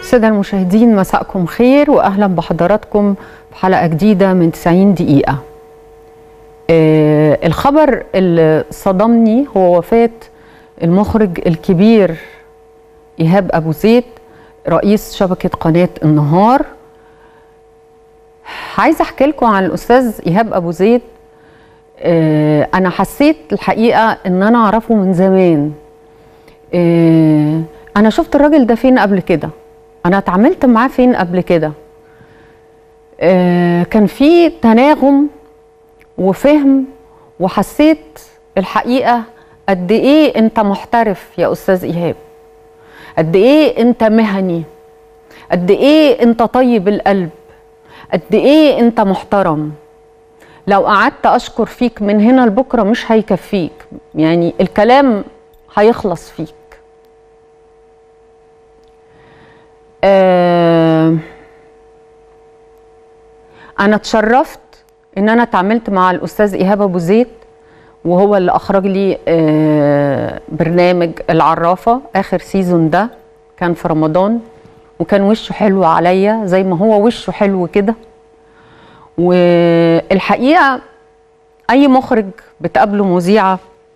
السادة المشاهدين مساءكم خير وأهلا بحضراتكم في حلقة جديدة من 90 دقيقة آه الخبر اللي صدمني هو وفاة المخرج الكبير إيهاب أبو زيد رئيس شبكة قناة النهار عايزة أحكي لكم عن الأستاذ إيهاب أبو زيد آه أنا حسيت الحقيقة إن أنا أعرفه من زمان آه أنا شفت الراجل ده فين قبل كده أنا اتعاملت معاه فين قبل كده آه كان في تناغم وفهم وحسيت الحقيقة قد إيه أنت محترف يا أستاذ إيهاب قد إيه أنت مهني قد إيه أنت طيب القلب قد إيه أنت محترم لو قعدت أشكر فيك من هنا لبكرة مش هيكفيك يعني الكلام هيخلص فيك آه أنا اتشرفت إن أنا اتعاملت مع الأستاذ إيهاب أبو زيد وهو اللي أخرج لي آه برنامج العرافة آخر سيزون ده كان في رمضان وكان وشه حلو عليا زي ما هو وشه حلو كده والحقيقة أي مخرج بتقابله مذيعة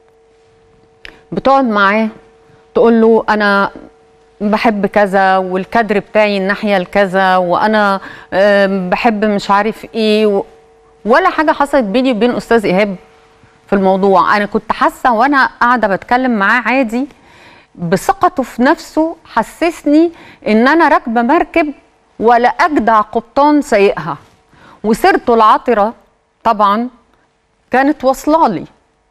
بتقعد معاه تقول له أنا بحب كذا والكادر بتاعي الناحيه الكذا وانا بحب مش عارف ايه ولا حاجه حصلت بيني وبين استاذ ايهاب في الموضوع انا كنت حاسه وانا قاعده بتكلم معاه عادي بثقته في نفسه حسسني ان انا راكبه مركب ولا اجدع قبطان سايقها وسيرته العطره طبعا كانت واصله لي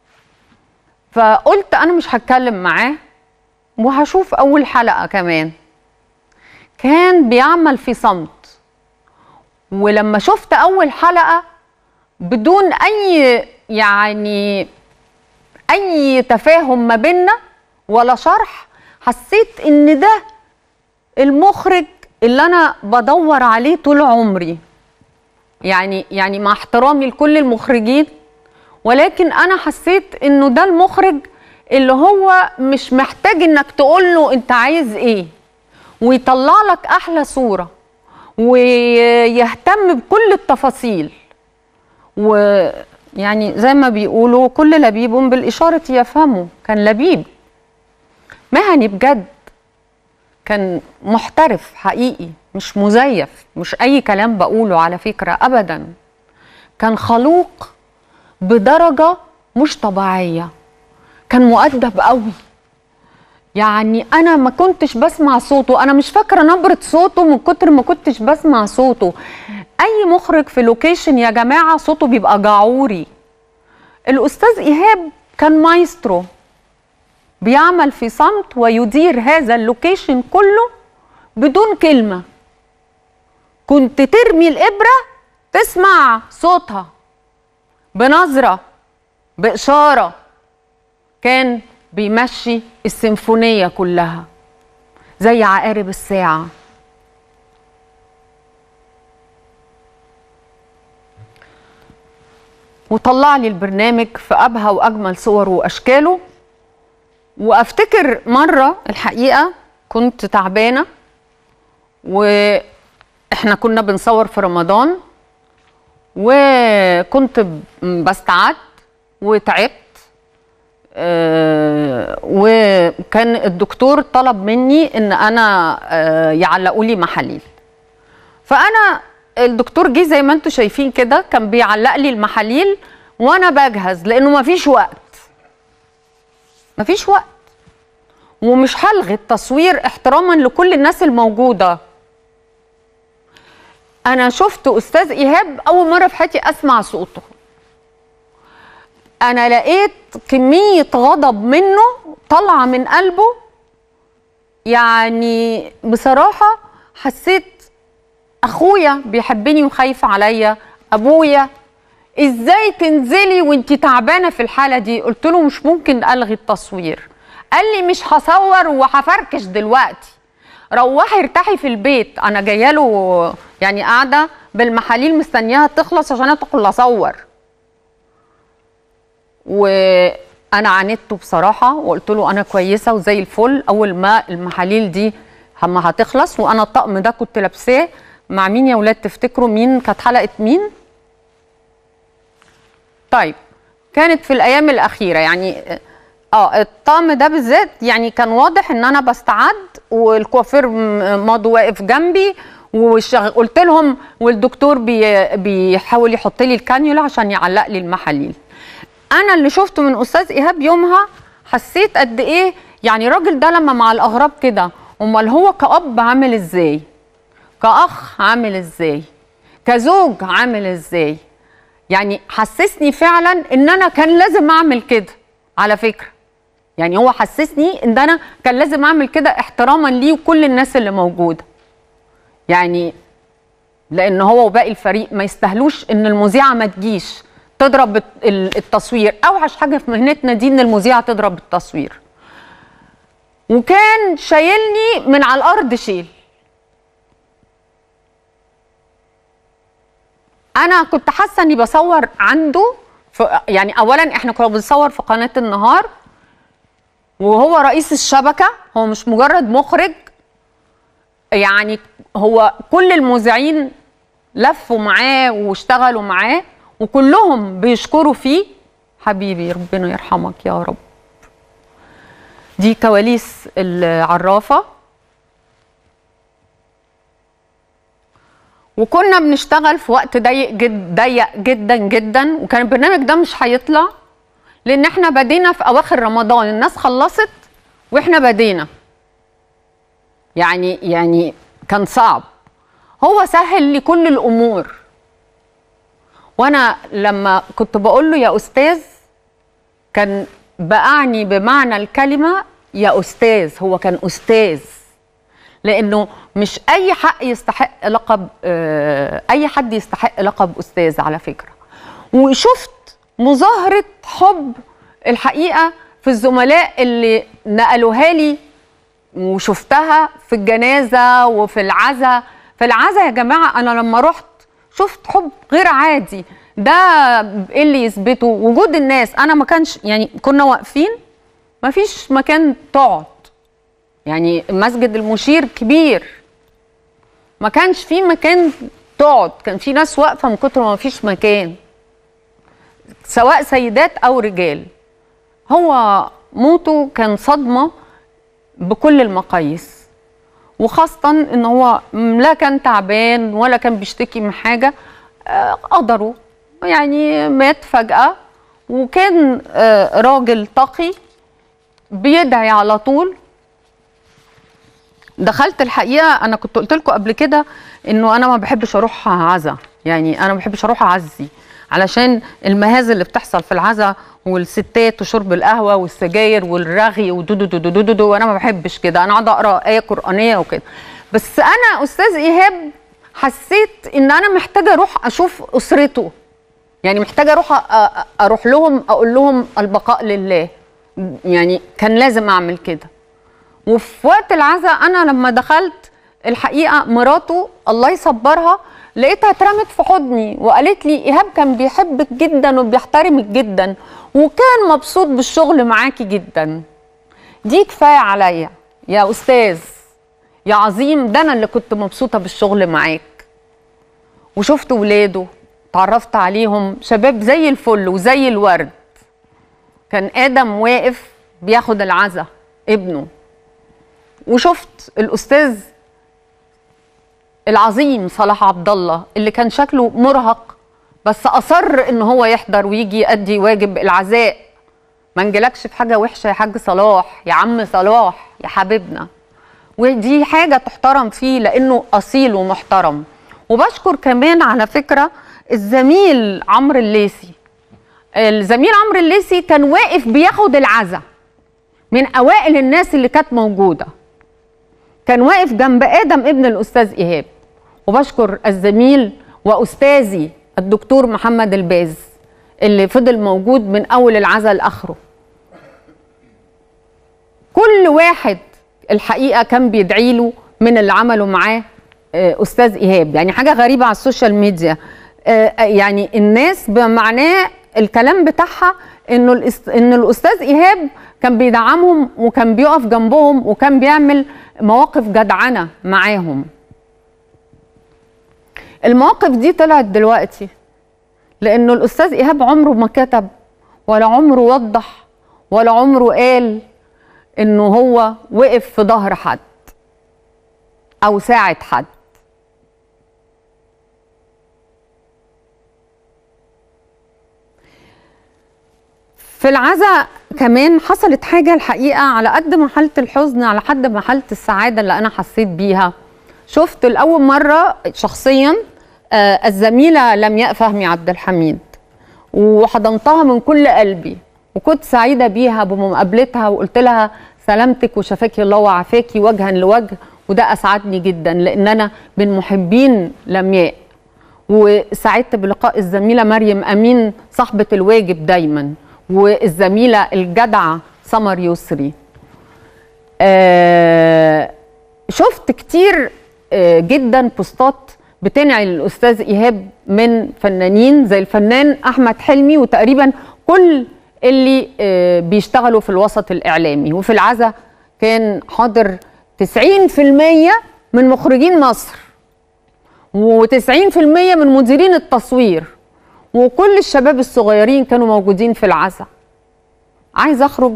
فقلت انا مش هتكلم معاه وهشوف اول حلقه كمان كان بيعمل في صمت ولما شفت اول حلقه بدون اي يعني اي تفاهم ما بيننا ولا شرح حسيت ان ده المخرج اللي انا بدور عليه طول عمري يعني يعني مع احترامي لكل المخرجين ولكن انا حسيت انه ده المخرج اللي هو مش محتاج انك تقول له انت عايز ايه ويطلع لك احلى صوره ويهتم بكل التفاصيل ويعني زي ما بيقولوا كل لبيب بالاشاره يفهمه كان لبيب مهني بجد كان محترف حقيقي مش مزيف مش اي كلام بقوله على فكره ابدا كان خلوق بدرجه مش طبيعيه كان مؤدب قوي يعني انا ما كنتش بسمع صوته انا مش فاكره نبره صوته من كتر ما كنتش بسمع صوته اي مخرج في لوكيشن يا جماعه صوته بيبقى جعوري الاستاذ ايهاب كان مايسترو بيعمل في صمت ويدير هذا اللوكيشن كله بدون كلمه كنت ترمي الابره تسمع صوتها بنظره باشاره كان بيمشي السيمفونية كلها زي عقارب الساعة وطلع لي البرنامج في أبهى وأجمل صوره وأشكاله وأفتكر مرة الحقيقة كنت تعبانة وإحنا كنا بنصور في رمضان وكنت بستعد وتعبت آه وكان الدكتور طلب مني ان انا آه يعلقوا لي محاليل فانا الدكتور جه زي ما انتم شايفين كده كان بيعلق لي المحاليل وانا بجهز لانه ما فيش وقت ما فيش وقت ومش هلغي التصوير احتراما لكل الناس الموجوده انا شفت استاذ ايهاب اول مره في حياتي اسمع صوته انا لقيت كميه غضب منه طالعه من قلبه يعني بصراحه حسيت اخويا بيحبني وخايف عليا ابويا ازاي تنزلي وانت تعبانه في الحاله دي قلت له مش ممكن الغي التصوير قال لي مش هصور وهفركش دلوقتي روحي ارتاحي في البيت انا جايه له يعني قاعده بالمحاليل مستنياها تخلص عشان ادخل اصور وانا عاندته بصراحه وقلت له انا كويسه وزي الفل اول ما المحاليل دي اما هتخلص وانا الطقم ده كنت لابساه مع مين يا ولاد تفتكروا مين كانت حلقه مين طيب كانت في الايام الاخيره يعني اه الطقم ده بالذات يعني كان واضح ان انا بستعد والكوافير م- ماضي واقف جنبي وقلت لهم والدكتور بي بيحاول يحط لي الكانيولا عشان يعلق لي المحاليل انا اللي شفته من استاذ ايهاب يومها حسيت قد ايه يعني الراجل ده لما مع الاغراب كده امال هو كاب عامل ازاي كاخ عامل ازاي كزوج عامل ازاي يعني حسسني فعلا ان انا كان لازم اعمل كده على فكره يعني هو حسسني ان انا كان لازم اعمل كده احتراما ليه وكل الناس اللي موجوده يعني لان هو وباقي الفريق ما يستاهلوش ان المذيعه ما تجيش تضرب الت- ال- التصوير اوحش حاجه في مهنتنا دي ان المذيعه تضرب التصوير وكان شايلني من على الارض شيل انا كنت حاسه اني بصور عنده في يعني اولا احنا كنا بنصور في قناه النهار وهو رئيس الشبكه هو مش مجرد مخرج يعني هو كل المذيعين لفوا معاه واشتغلوا معاه وكلهم بيشكروا فيه حبيبي ربنا يرحمك يا رب دي كواليس العرافه وكنا بنشتغل في وقت ضيق جد ضيق جدا جدا وكان البرنامج ده مش هيطلع لان احنا بدينا في اواخر رمضان الناس خلصت واحنا بدينا يعني يعني كان صعب هو سهل لي كل الامور وانا لما كنت بقول له يا استاذ كان بأعني بمعنى الكلمه يا استاذ هو كان استاذ لانه مش اي حق يستحق لقب آه، اي حد يستحق لقب استاذ على فكره وشفت مظاهره حب الحقيقه في الزملاء اللي نقلوها لي وشفتها في الجنازه وفي العزا في العزا يا جماعه انا لما رحت شفت حب غير عادي ده ايه اللي يثبته وجود الناس انا ما كانش يعني كنا واقفين ما فيش مكان تقعد يعني مسجد المشير كبير ما كانش في مكان تقعد كان في ناس واقفه من كتر ما فيش مكان سواء سيدات او رجال هو موته كان صدمه بكل المقاييس وخاصة ان هو لا كان تعبان ولا كان بيشتكي من حاجة آه، قدره يعني مات فجأة وكان آه، راجل تقي بيدعي على طول دخلت الحقيقه انا كنت قلت لكم قبل كده انه انا ما بحبش اروح عزا يعني انا ما بحبش اروح اعزي علشان المهازل اللي بتحصل في العزا والستات وشرب القهوه والسجاير والرغي ودودو دودو دودو دو وانا ما بحبش كده انا اقعد اقرا ايه قرانيه وكده بس انا استاذ ايهاب حسيت ان انا محتاجه اروح اشوف اسرته يعني محتاجه اروح أ- أ- اروح لهم اقول لهم البقاء لله يعني كان لازم اعمل كده وفي وقت العزاء انا لما دخلت الحقيقه مراته الله يصبرها لقيتها اترمت في حضني وقالت لي ايهاب كان بيحبك جدا وبيحترمك جدا وكان مبسوط بالشغل معاكي جدا دي كفايه عليا يا استاذ يا عظيم ده انا اللي كنت مبسوطه بالشغل معاك وشفت ولاده تعرفت عليهم شباب زي الفل وزي الورد كان ادم واقف بياخد العزا ابنه وشفت الاستاذ العظيم صلاح عبد الله اللي كان شكله مرهق بس اصر ان هو يحضر ويجي يأدي واجب العزاء ما نجلكش في حاجه وحشه يا حاج صلاح يا عم صلاح يا حبيبنا ودي حاجه تحترم فيه لانه اصيل ومحترم وبشكر كمان على فكره الزميل عمرو الليسي الزميل عمرو الليسي كان واقف بياخد العزا من اوائل الناس اللي كانت موجوده كان واقف جنب ادم ابن الاستاذ ايهاب وبشكر الزميل واستاذي الدكتور محمد الباز اللي فضل موجود من اول العزا لاخره كل واحد الحقيقه كان بيدعي له من اللي عملوا معاه آه، استاذ ايهاب يعني حاجه غريبه على السوشيال ميديا آه، يعني الناس بمعناه الكلام بتاعها انه الاست- ان الاستاذ ايهاب كان بيدعمهم وكان بيقف جنبهم وكان بيعمل مواقف جدعنه معاهم المواقف دي طلعت دلوقتي لانه الاستاذ ايهاب عمره ما كتب ولا عمره وضح ولا عمره قال انه هو وقف في ظهر حد او ساعد حد في العزاء كمان حصلت حاجة الحقيقة على قد ما حالة الحزن على قد ما حالة السعادة اللي أنا حسيت بيها شفت لأول مرة شخصيا آه، الزميلة لمياء فهمي عبد الحميد وحضنتها من كل قلبي وكنت سعيدة بيها بمقابلتها وقلت لها سلامتك وشفاكي الله وعافاكي وجها لوجه وده أسعدني جدا لأن أنا من محبين لمياء وسعدت بلقاء الزميلة مريم أمين صاحبة الواجب دايما والزميلة الجدعة سمر يسري آه شفت كتير آه جدا بوستات بتنعي الاستاذ ايهاب من فنانين زي الفنان احمد حلمي وتقريبا كل اللي آه بيشتغلوا في الوسط الاعلامي وفي العزا كان حاضر 90% من مخرجين مصر و90% من مديرين التصوير وكل الشباب الصغيرين كانوا موجودين في العزا عايز اخرج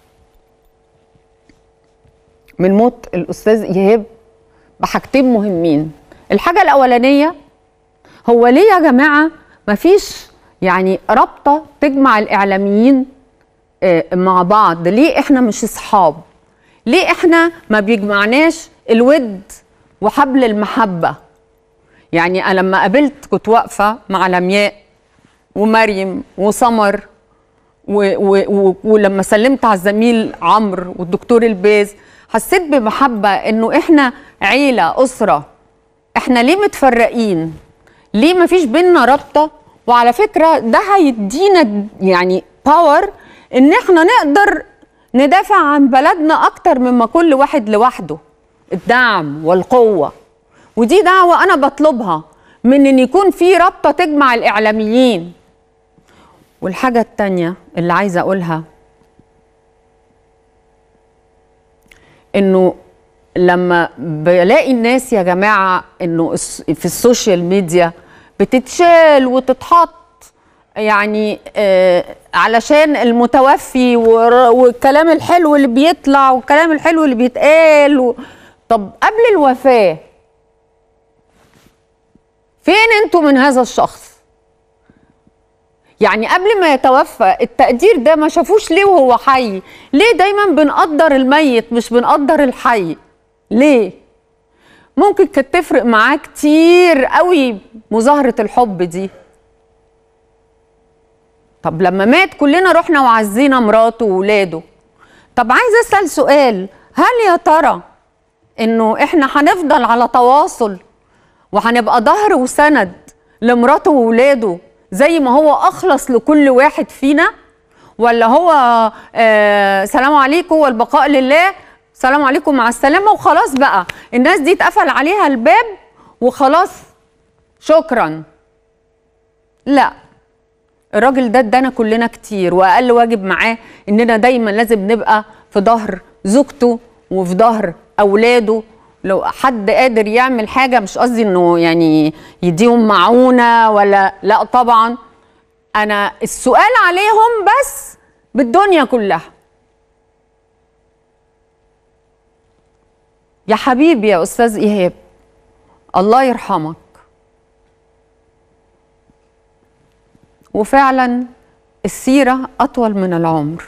من موت الاستاذ ايهاب بحاجتين مهمين الحاجه الاولانيه هو ليه يا جماعه مفيش يعني رابطه تجمع الاعلاميين آه، مع بعض ليه احنا مش اصحاب ليه احنا ما بيجمعناش الود وحبل المحبه يعني انا لما قابلت كنت واقفه مع لمياء ومريم وسمر و و و ولما سلمت على الزميل عمرو والدكتور الباز حسيت بمحبه انه احنا عيله اسره احنا ليه متفرقين ليه ما فيش بينا رابطه وعلى فكره ده هيدينا يعني باور ان احنا نقدر ندافع عن بلدنا اكتر مما كل واحد لوحده الدعم والقوه ودي دعوه انا بطلبها من ان يكون في رابطه تجمع الاعلاميين والحاجه التانيه اللي عايزه اقولها انه لما بلاقي الناس يا جماعه انه الس- في السوشيال ميديا بتتشال وتتحط يعني آه علشان المتوفي ور- والكلام الحلو اللي بيطلع والكلام الحلو اللي بيتقال و... طب قبل الوفاه فين انتوا من هذا الشخص يعني قبل ما يتوفى التقدير ده ما شافوش ليه وهو حي ليه دايما بنقدر الميت مش بنقدر الحي ليه ممكن كانت تفرق معاه كتير قوي مظاهرة الحب دي طب لما مات كلنا رحنا وعزينا مراته وولاده طب عايز اسال سؤال هل يا ترى انه احنا هنفضل على تواصل وهنبقى ظهر وسند لمراته وولاده زي ما هو اخلص لكل واحد فينا ولا هو آه سلام عليكم والبقاء لله سلام عليكم مع السلامه وخلاص بقى الناس دي اتقفل عليها الباب وخلاص شكرا لا الراجل ده ادانا كلنا كتير واقل واجب معاه اننا دايما لازم نبقى في ظهر زوجته وفي ظهر اولاده لو حد قادر يعمل حاجه مش قصدي انه يعني يديهم معونه ولا لا طبعا انا السؤال عليهم بس بالدنيا كلها يا حبيبي يا استاذ ايهاب الله يرحمك وفعلا السيره اطول من العمر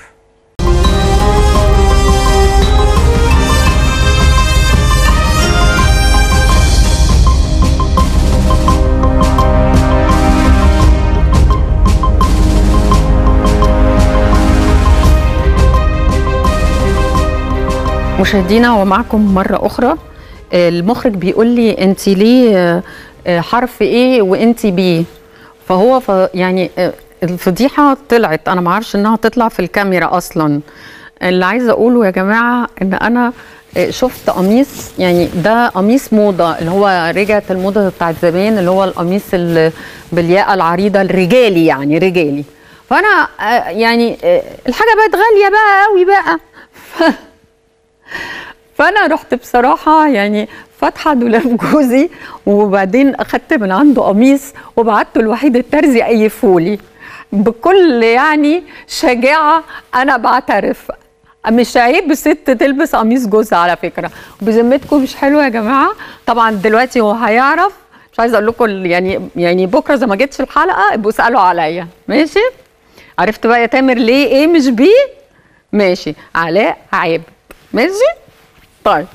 مشاهدينا ومعكم مرة أخرى المخرج بيقول لي أنت ليه حرف إيه وأنت بي فهو ف يعني الفضيحة طلعت أنا ما اعرفش إنها تطلع في الكاميرا أصلا اللي عايزة أقوله يا جماعة إن أنا شفت قميص يعني ده قميص موضة اللي هو رجعت الموضة بتاعت زمان اللي هو القميص اللي بالياقة العريضة الرجالي يعني رجالي فانا آه، يعني آه، الحاجه بقت غاليه بقى قوي بقى ف- فانا رحت بصراحه يعني فاتحه دولاب جوزي وبعدين اخدت من عنده قميص وبعته لوحيد الترزي ايفولي بكل يعني شجاعه انا بعترف مش عيب ست تلبس قميص جوزها على فكره بذمتكم مش حلو يا جماعه طبعا دلوقتي هو هيعرف مش عايزه اقول لكم يعني يعني بكره اذا ما جيتش الحلقه ابقوا اسالوا عليا ماشي عرفت بقى يا تامر ليه ايه مش بيه ماشي علاء عيب ماشي طيب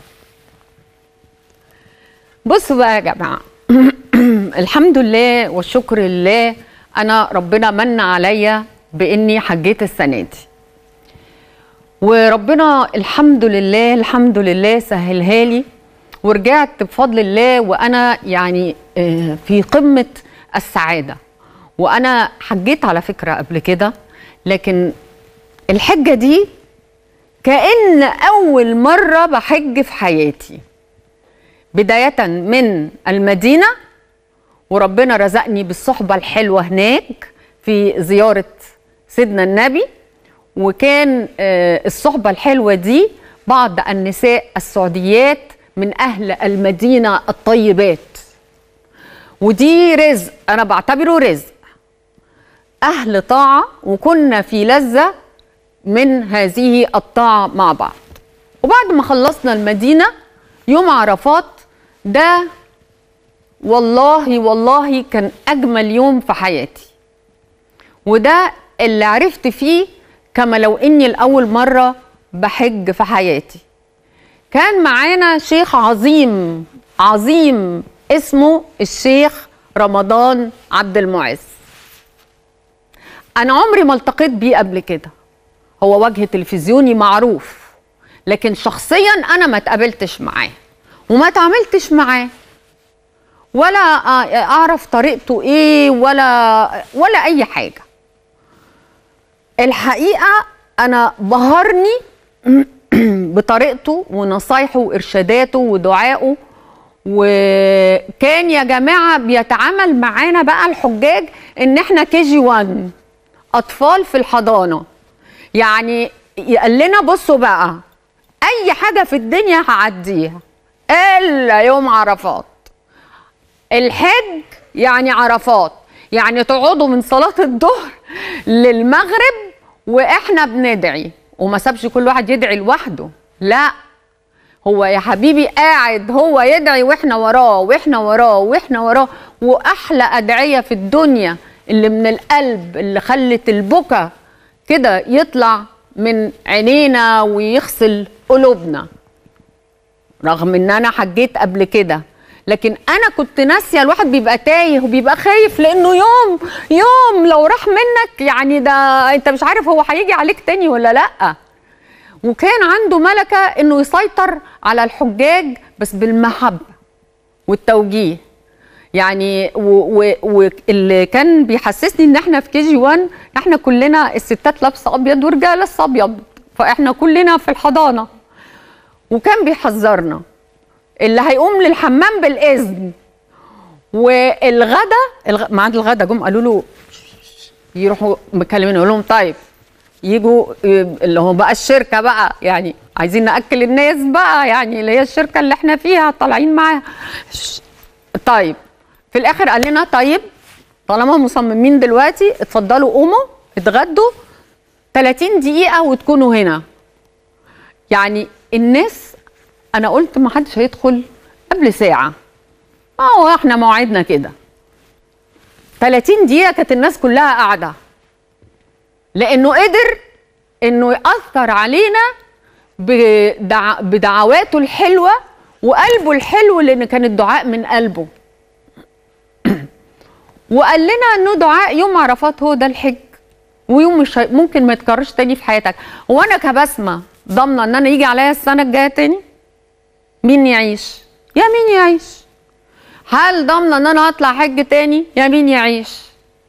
بصوا بقى يا جماعه الحمد لله والشكر لله انا ربنا من عليا باني حجيت السنه دي وربنا الحمد لله الحمد لله سهلها لي ورجعت بفضل الله وانا يعني آه، في قمه السعاده وانا حجيت على فكره قبل كده لكن الحجه دي كأن أول مرة بحج في حياتي بداية من المدينة وربنا رزقني بالصحبة الحلوة هناك في زيارة سيدنا النبي وكان آه، الصحبة الحلوة دي بعض النساء السعوديات من أهل المدينة الطيبات ودي رزق أنا بعتبره رزق أهل طاعة وكنا في لذة من هذه الطاعة مع بعض وبعد ما خلصنا المدينة يوم عرفات ده والله والله كان أجمل يوم في حياتي وده اللي عرفت فيه كما لو إني لأول مرة بحج في حياتي كان معانا شيخ عظيم عظيم اسمه الشيخ رمضان عبد المعز أنا عمري ما التقيت بيه قبل كده هو وجه تلفزيوني معروف لكن شخصيا انا ما اتقابلتش معاه وما اتعاملتش معاه ولا اعرف طريقته ايه ولا ولا اي حاجه الحقيقه انا بهرني بطريقته ونصايحه وارشاداته ودعائه وكان يا جماعه بيتعامل معانا بقى الحجاج ان احنا كي جي 1 اطفال في الحضانه يعني قال لنا بصوا بقى اي حاجه في الدنيا هعديها الا يوم عرفات الحج يعني عرفات يعني تقعدوا من صلاه الظهر للمغرب واحنا بندعي وما سابش كل واحد يدعي لوحده لا هو يا حبيبي قاعد هو يدعي واحنا وراه واحنا وراه واحنا وراه واحلى ادعيه في الدنيا اللي من القلب اللي خلت البكا كده يطلع من عينينا ويغسل قلوبنا رغم ان انا حجيت قبل كده لكن انا كنت ناسيه الواحد بيبقى تايه وبيبقى خايف لانه يوم يوم لو راح منك يعني ده انت مش عارف هو هيجي عليك تاني ولا لا وكان عنده ملكه انه يسيطر على الحجاج بس بالمحبه والتوجيه يعني واللي كان بيحسسني ان احنا في كي جي 1 احنا كلنا الستات لابسه ابيض ورجاله لابسه ابيض فاحنا كلنا في الحضانه وكان بيحذرنا اللي هيقوم للحمام بالاذن والغدا الغ... ميعاد الغدا جم قالوا له يروحوا مكلمين يقول لهم طيب يجوا اللي هو بقى الشركه بقى يعني عايزين ناكل الناس بقى يعني اللي هي الشركه اللي احنا فيها طالعين معاها طيب في الاخر قال لنا طيب طالما مصممين دلوقتي اتفضلوا قوموا اتغدوا 30 دقيقه وتكونوا هنا يعني الناس انا قلت ما حدش هيدخل قبل ساعه ما هو احنا موعدنا كده 30 دقيقه كانت الناس كلها قاعده لانه قدر انه ياثر علينا بدع... بدعواته الحلوه وقلبه الحلو لان كان الدعاء من قلبه وقال لنا انه دعاء يوم عرفات هو ده الحج ويوم مش ممكن ما يتكررش تاني في حياتك وانا كبسمه ضامنه ان انا يجي عليا السنه الجايه تاني مين يعيش يا مين يعيش هل ضامنه ان انا اطلع حج تاني يا مين يعيش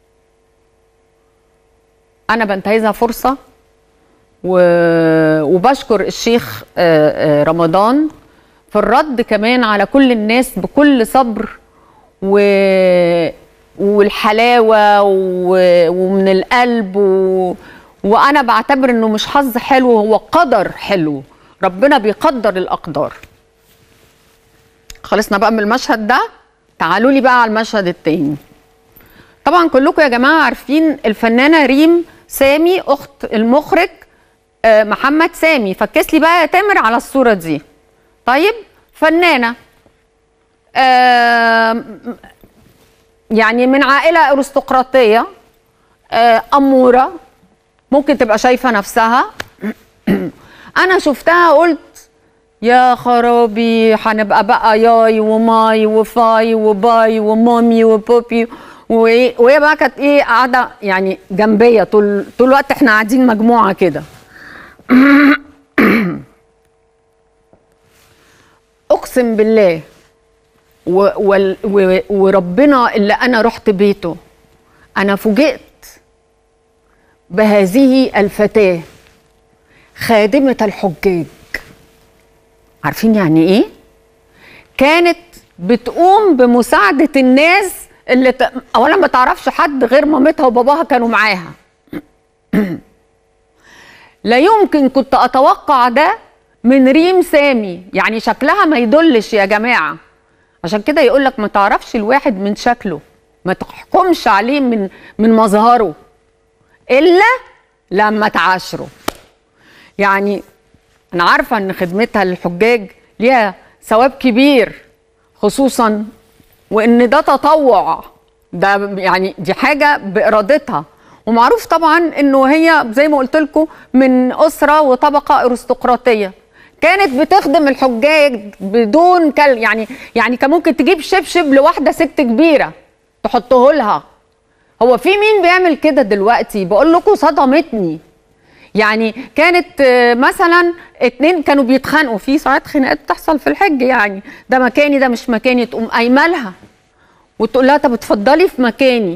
انا بنتهزها فرصه و... وبشكر الشيخ رمضان في الرد كمان على كل الناس بكل صبر و... والحلاوه و- ومن القلب و... وانا بعتبر انه مش حظ حلو هو قدر حلو ربنا بيقدر الاقدار خلصنا بقى من المشهد ده تعالوا لي بقى على المشهد التاني طبعا كلكم يا جماعه عارفين الفنانه ريم سامي اخت المخرج آه، محمد سامي فكس لي بقى يا تامر على الصوره دي طيب فنانه آه، يعني من عائله ارستقراطيه آه، اموره ممكن تبقى شايفه نفسها انا شفتها قلت يا خرابي هنبقى بقى ياي وماي وفاي وباي ومامي وبوبي وإيه- وهي بقى كانت ايه قاعده يعني جنبيه طول طول الوقت احنا قاعدين مجموعه كده اقسم بالله و وال- و وربنا اللي انا رحت بيته انا فوجئت بهذه الفتاه خادمه الحجاج عارفين يعني ايه كانت بتقوم بمساعده الناس اللي ت... اولا ما تعرفش حد غير مامتها وباباها كانوا معاها لا يمكن كنت اتوقع ده من ريم سامي يعني شكلها ما يدلش يا جماعه عشان كده يقول لك ما تعرفش الواحد من شكله ما تحكمش عليه من من مظهره الا لما تعاشره يعني انا عارفه ان خدمتها للحجاج ليها ثواب كبير خصوصا وان ده تطوع ده يعني دي حاجه بارادتها ومعروف طبعا انه هي زي ما قلت لكم من اسره وطبقه ارستقراطيه كانت بتخدم الحجاج بدون كل يعني يعني كان ممكن تجيب شبشب لواحده ست كبيره تحطه لها هو في مين بيعمل كده دلوقتي بقول لكم صدمتني يعني كانت آه، مثلا اتنين كانوا بيتخانقوا في ساعات خناقات بتحصل في الحج يعني ده مكاني ده مش مكاني تقوم قايمه لها وتقول لها طب اتفضلي في مكاني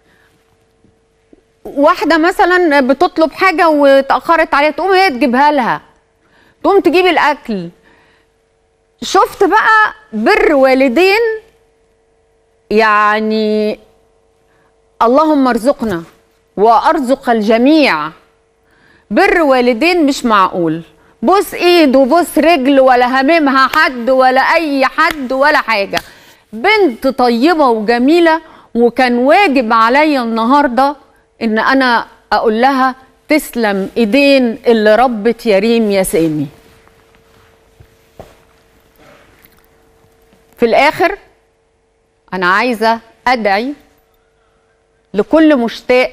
واحده مثلا بتطلب حاجه واتاخرت عليها تقوم هي تجيبها لها تقوم تجيب الاكل شفت بقى بر والدين يعني اللهم ارزقنا وارزق الجميع بر والدين مش معقول بص ايد وبص رجل ولا هممها حد ولا اي حد ولا حاجه بنت طيبه وجميله وكان واجب عليا النهارده ان انا اقول لها تسلم ايدين اللي ربت يا ريم يا سامي في الاخر انا عايزه ادعي لكل مشتاق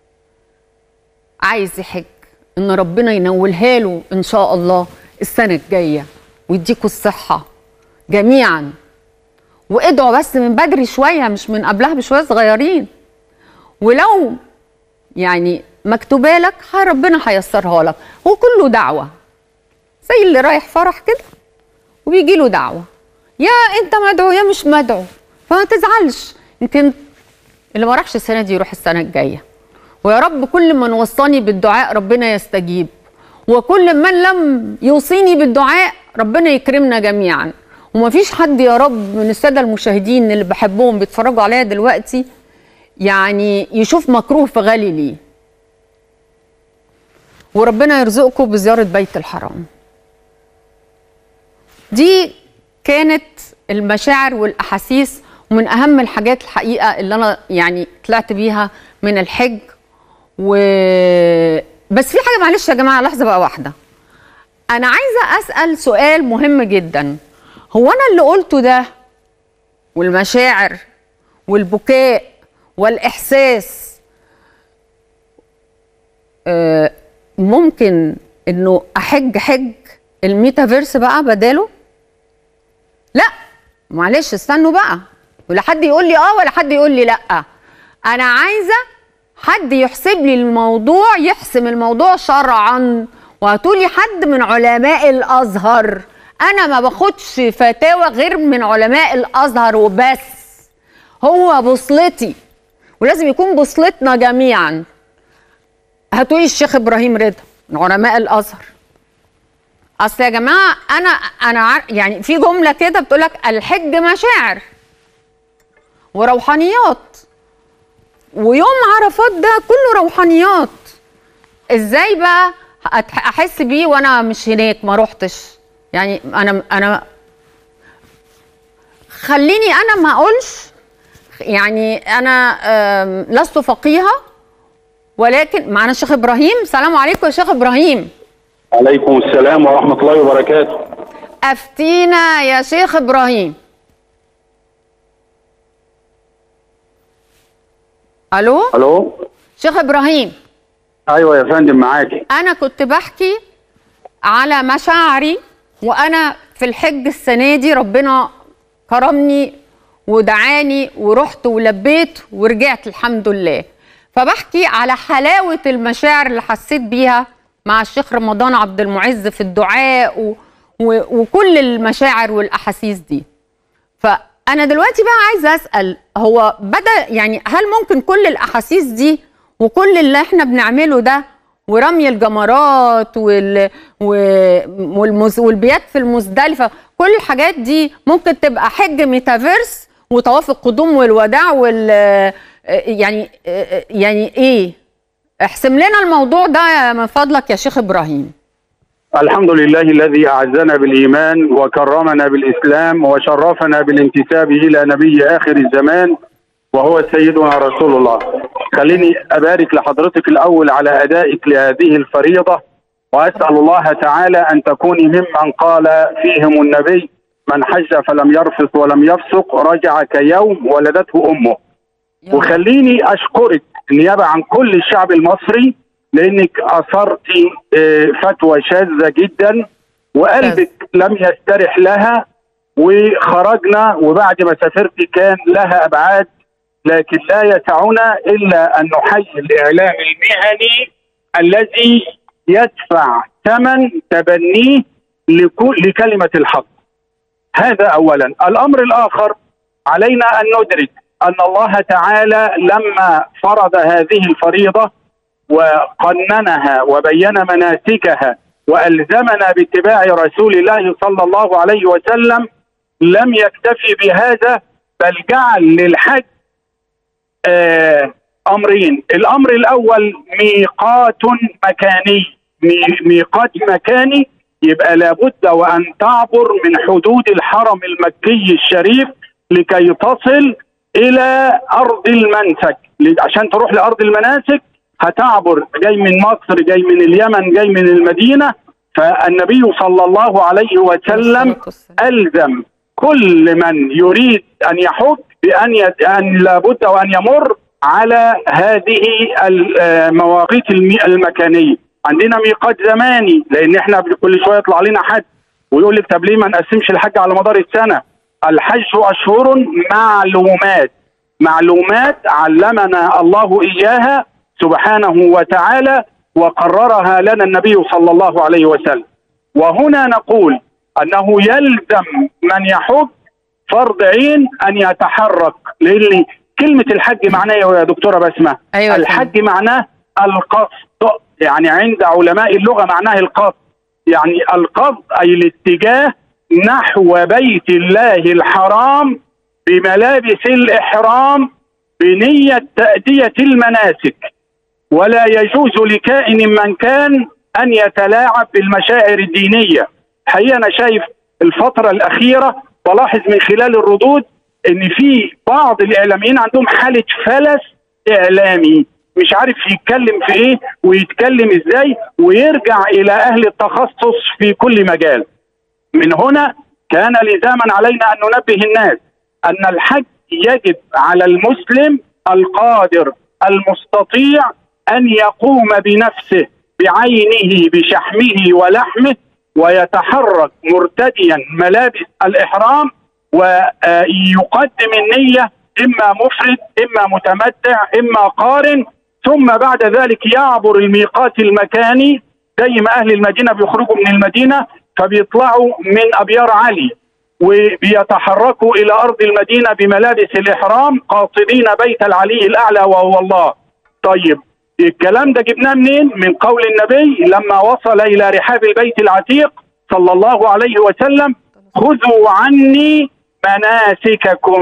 عايز يحج ان ربنا ينولها له ان شاء الله السنه الجايه ويديكوا الصحه جميعا وادعوا بس من بدري شويه مش من قبلها بشويه صغيرين ولو يعني مكتوبه لك ها ربنا هيسرها لك هو كله دعوه زي اللي رايح فرح كده وبيجي له دعوه يا انت مدعو يا مش مدعو فما تزعلش يمكن اللي ما راحش السنه دي يروح السنه الجايه ويا رب كل من وصاني بالدعاء ربنا يستجيب وكل من لم يوصيني بالدعاء ربنا يكرمنا جميعا ومفيش حد يا رب من الساده المشاهدين اللي بحبهم بيتفرجوا عليا دلوقتي يعني يشوف مكروه في غالي ليه وربنا يرزقكم بزياره بيت الحرام دي كانت المشاعر والاحاسيس ومن اهم الحاجات الحقيقه اللي انا يعني طلعت بيها من الحج و بس في حاجه معلش يا جماعه لحظه بقى واحده انا عايزه اسال سؤال مهم جدا هو انا اللي قلته ده والمشاعر والبكاء والاحساس آه، ممكن انه احج حج الميتافيرس بقى بداله لا معلش استنوا بقى ولا حد يقول لي اه ولا حد يقول لي لا انا عايزه حد يحسب لي الموضوع يحسم الموضوع شرعا وهاتولي حد من علماء الازهر انا ما باخدش فتاوى غير من علماء الازهر وبس هو بوصلتي ولازم يكون بوصلتنا جميعا هاتولي الشيخ ابراهيم رضا من علماء الازهر اصل يا جماعه انا انا عار... يعني في جمله كده بتقول لك الحج مشاعر وروحانيات ويوم عرفات ده كله روحانيات ازاي بقى أتح- احس بيه وانا مش هناك ما روحتش يعني انا انا خليني انا ما اقولش يعني انا آم، لست فقيهه ولكن معنا الشيخ ابراهيم السلام عليكم يا شيخ ابراهيم عليكم السلام ورحمة الله وبركاته افتينا يا شيخ ابراهيم الو ألو شيخ ابراهيم أيوة يا فندم معاكي انا كنت بحكي على مشاعري وانا في الحج السنه دي ربنا كرمني ودعاني ورحت ولبيت ورجعت الحمد لله فبحكي على حلاوه المشاعر اللي حسيت بيها مع الشيخ رمضان عبد المعز في الدعاء و... و... وكل المشاعر والاحاسيس دي فانا دلوقتي بقى عايزه اسال هو بدا يعني هل ممكن كل الاحاسيس دي وكل اللي احنا بنعمله ده ورمي الجمرات وال... و- والمز... والبيات في المزدلفه كل الحاجات دي ممكن تبقى حج ميتافيرس وطواف القدوم والوداع وال يعني يعني ايه احسم لنا الموضوع ده من فضلك يا شيخ ابراهيم الحمد لله الذي أعزنا بالإيمان وكرمنا بالإسلام وشرفنا بالانتساب إلى نبي آخر الزمان وهو سيدنا رسول الله خليني أبارك لحضرتك الأول على أدائك لهذه الفريضة وأسأل الله تعالى أن تكوني ممن قال فيهم النبي من حج فلم يرفث ولم يفسق رجع كيوم ولدته أمه وخليني اشكرك نيابه عن كل الشعب المصري لانك اثرتي آه، فتوى شاذه جدا وقلبك لم يسترح لها وخرجنا وبعد ما سافرت كان لها ابعاد لكن لا يسعنا الا ان نحيي الاعلام المهني الذي يدفع ثمن تبنيه لكل- لكلمه الحق هذا اولا الامر الاخر علينا ان ندرك ان الله تعالى لما فرض هذه الفريضه وقننها وبين مناسكها والزمنا باتباع رسول الله صلى الله عليه وسلم لم يكتفي بهذا بل جعل للحج آه امرين الامر الاول ميقات مكاني مي- ميقات مكاني يبقى لابد وان تعبر من حدود الحرم المكي الشريف لكي تصل الى ارض المنسك ل- عشان تروح لارض المناسك هتعبر جاي من مصر جاي من اليمن جاي من المدينه فالنبي صلى الله عليه وسلم الزم كل من يريد ان يحج بان ي... ان لابد وان يمر على هذه المواقيت الم- المكانيه عندنا ميقات زماني لان احنا كل شويه يطلع لنا حد ويقول لك طب ليه ما نقسمش الحج على مدار السنه الحج اشهر معلومات معلومات علمنا الله اياها سبحانه وتعالى وقررها لنا النبي صلى الله عليه وسلم وهنا نقول انه يلزم من يحج فرض عين ان يتحرك لان كلمه الحج معناها يا دكتوره بسمه أيوة الحج معناه القصد يعني عند علماء اللغه معناه القصد يعني القصد اي الاتجاه نحو بيت الله الحرام بملابس الاحرام بنيه تاديه المناسك ولا يجوز لكائن من كان ان يتلاعب بالمشاعر الدينيه حقيقه انا شايف الفتره الاخيره بلاحظ من خلال الردود ان في بعض الاعلاميين عندهم حاله فلس اعلامي مش عارف يتكلم في ايه ويتكلم ازاي ويرجع الى اهل التخصص في كل مجال من هنا كان لزاما علينا ان ننبه الناس ان الحج يجب على المسلم القادر المستطيع ان يقوم بنفسه بعينه بشحمه ولحمه ويتحرك مرتديا ملابس الاحرام ويقدم النيه اما مفرد اما متمتع اما قارن ثم بعد ذلك يعبر الميقات المكاني زي ما اهل المدينه بيخرجوا من المدينه فبيطلعوا من ابيار علي وبيتحركوا الى ارض المدينه بملابس الاحرام قاصدين بيت العلي الاعلى وهو الله. طيب الكلام ده جبناه منين؟ من قول النبي لما وصل الى رحاب البيت العتيق صلى الله عليه وسلم خذوا عني مناسككم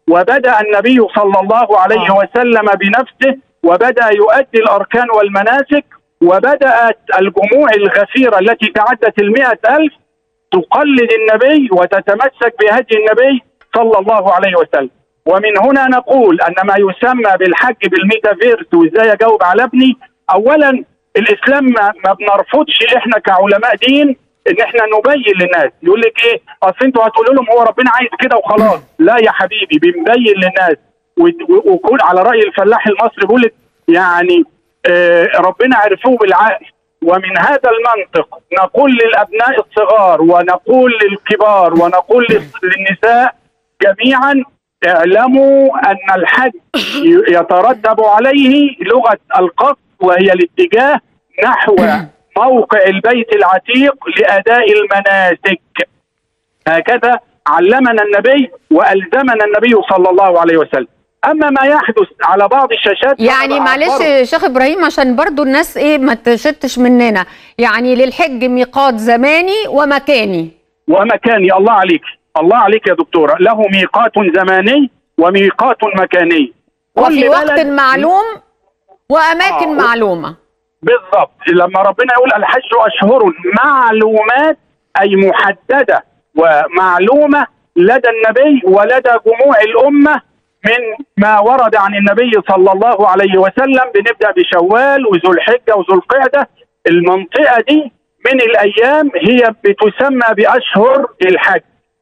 وبدا النبي صلى الله عليه وسلم بنفسه وبدا يؤدي الاركان والمناسك وبدات الجموع الغفيره التي تعدت المئة ألف تقلد النبي وتتمسك بهدي النبي صلى الله عليه وسلم ومن هنا نقول ان ما يسمى بالحج بالميتافيرس وازاي اجاوب على ابني اولا الاسلام ما, ما بنرفضش احنا كعلماء دين ان احنا نبين للناس يقول لك ايه اصل انتوا هتقولوا لهم هو ربنا عايز كده وخلاص لا يا حبيبي بنبين للناس وكل على راي الفلاح المصري بيقول لك يعني آه ربنا عرفوه بالعقل ومن هذا المنطق نقول للابناء الصغار ونقول للكبار ونقول للنساء جميعا اعلموا ان الحج يترتب عليه لغه القصد وهي الاتجاه نحو موقع البيت العتيق لاداء المناسك هكذا علمنا النبي والزمنا النبي صلى الله عليه وسلم اما ما يحدث على بعض الشاشات يعني معلش شيخ ابراهيم عشان برضو الناس ايه ما تشتش مننا يعني للحج ميقات زماني ومكاني ومكاني الله عليك الله عليك يا دكتوره له ميقات زماني وميقات مكاني وفي وقت معلوم واماكن آه. معلومه بالضبط لما ربنا يقول الحج اشهر معلومات اي محدده ومعلومه لدى النبي ولدى جموع الامه من ما ورد عن النبي صلى الله عليه وسلم بنبدا بشوال وذو الحجه وذو القعده المنطقه دي من الايام هي بتسمى باشهر الحج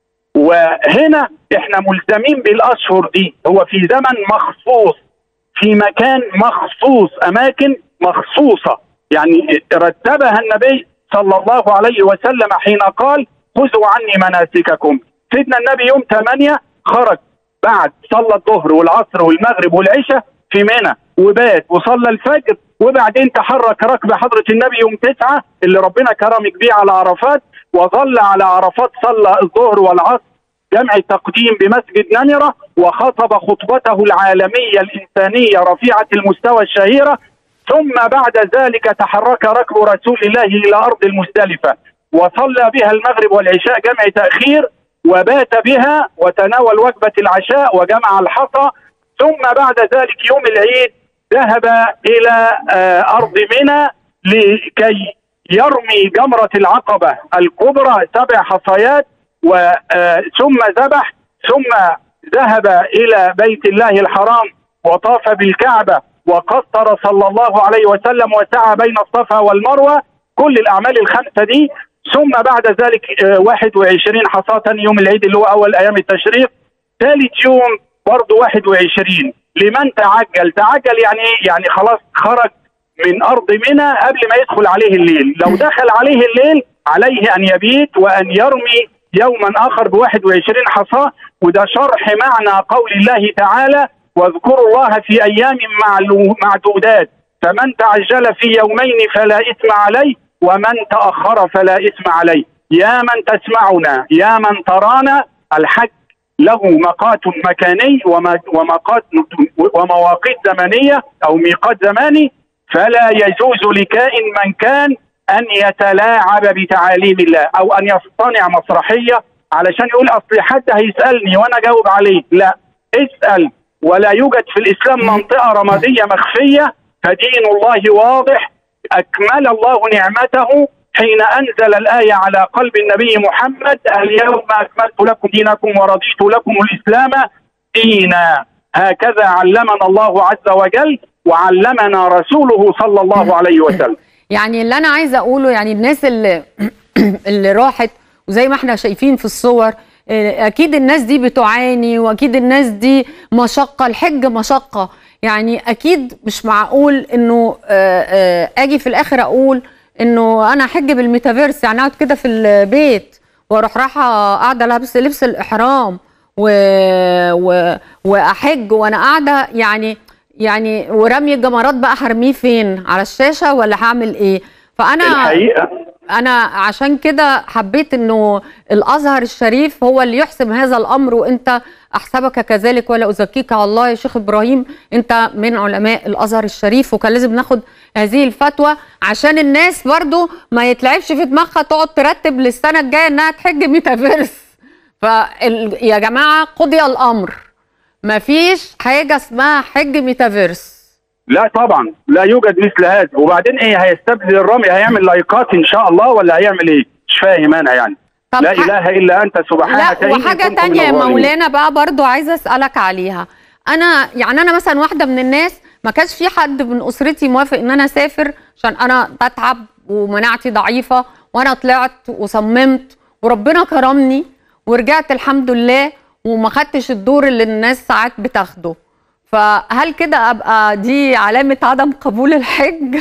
وهنا احنا ملزمين بالاشهر دي هو في زمن مخصوص في مكان مخصوص اماكن مخصوصه يعني رتبها النبي صلى الله عليه وسلم حين قال خذوا عني مناسككم سيدنا النبي يوم 8 خرج بعد صلى الظهر والعصر والمغرب والعشاء في منى وبات وصلى الفجر وبعدين تحرك ركب حضرة النبي يوم تسعة اللي ربنا كرمك بيه على عرفات وظل على عرفات صلى الظهر والعصر جمع التقديم بمسجد نمرة وخطب خطبته العالمية الإنسانية رفيعة المستوى الشهيرة ثم بعد ذلك تحرك ركب رسول الله إلى أرض المزدلفة وصلى بها المغرب والعشاء جمع تأخير وبات بها وتناول وجبة العشاء وجمع الحصى ثم بعد ذلك يوم العيد ذهب إلى أرض منى لكي يرمي جمرة العقبة الكبرى سبع حصيات ثم ذبح ثم ذهب إلى بيت الله الحرام وطاف بالكعبة وقصر صلى الله عليه وسلم وسعى بين الصفا والمروة كل الأعمال الخمسة دي ثم بعد ذلك 21 حصاة يوم العيد اللي هو أول أيام التشريق ثالث يوم برضه 21 لمن تعجل تعجل يعني ايه يعني خلاص خرج من أرض منى قبل ما يدخل عليه الليل لو دخل عليه الليل عليه أن يبيت وأن يرمي يوما آخر ب 21 حصاة وده شرح معنى قول الله تعالى واذكروا الله في أيام معدودات فمن تعجل في يومين فلا إثم عليه ومن تأخر فلا إثم عليه يا من تسمعنا يا من ترانا الحج له مقات مكاني ومقات ومواقيت زمنيه أو ميقات زماني فلا يجوز لكائن من كان أن يتلاعب بتعاليم الله أو أن يصطنع مسرحية علشان يقول أصل حد هيسألني وأنا أجاوب عليه لا اسأل ولا يوجد في الإسلام منطقة رمادية مخفية فدين الله واضح أكمل الله نعمته حين أنزل الآية على قلب النبي محمد اليوم أكملت لكم دينكم ورضيت لكم الإسلام دينا هكذا علمنا الله عز وجل وعلمنا رسوله صلى الله عليه وسلم يعني اللي أنا عايزة أقوله يعني الناس اللي اللي راحت وزي ما احنا شايفين في الصور اكيد الناس دي بتعاني واكيد الناس دي مشقه الحج مشقه يعني اكيد مش معقول انه اجي في الاخر اقول انه انا احج بالميتافيرس يعني اقعد كده في البيت واروح رايحه قاعده لابس لبس الاحرام و... و... واحج وانا قاعده يعني يعني ورمي الجمرات بقى هرميه فين على الشاشه ولا هعمل ايه فانا الحقيقه انا عشان كده حبيت انه الازهر الشريف هو اللي يحسم هذا الامر وانت احسبك كذلك ولا ازكيك على الله يا شيخ ابراهيم انت من علماء الازهر الشريف وكان لازم ناخد هذه الفتوى عشان الناس برضو ما يتلعبش في دماغها تقعد ترتب للسنه الجايه انها تحج ميتافيرس فيا جماعه قضي الامر مفيش حاجه اسمها حج ميتافيرس لا طبعا لا يوجد مثل هذا وبعدين ايه هيستبدل الرمي هيعمل لايكات ان شاء الله ولا هيعمل ايه مش فاهم انا يعني طب لا ح- اله الا انت سبحانك لا إني وحاجه كنت من تانية يا الظالمين. مولانا بقى برضو عايزه اسالك عليها انا يعني انا مثلا واحده من الناس ما كانش في حد من اسرتي موافق ان انا اسافر عشان انا بتعب ومناعتي ضعيفه وانا طلعت وصممت وربنا كرمني ورجعت الحمد لله وما خدتش الدور اللي الناس ساعات بتاخده فهل كده ابقى دي علامه عدم قبول الحج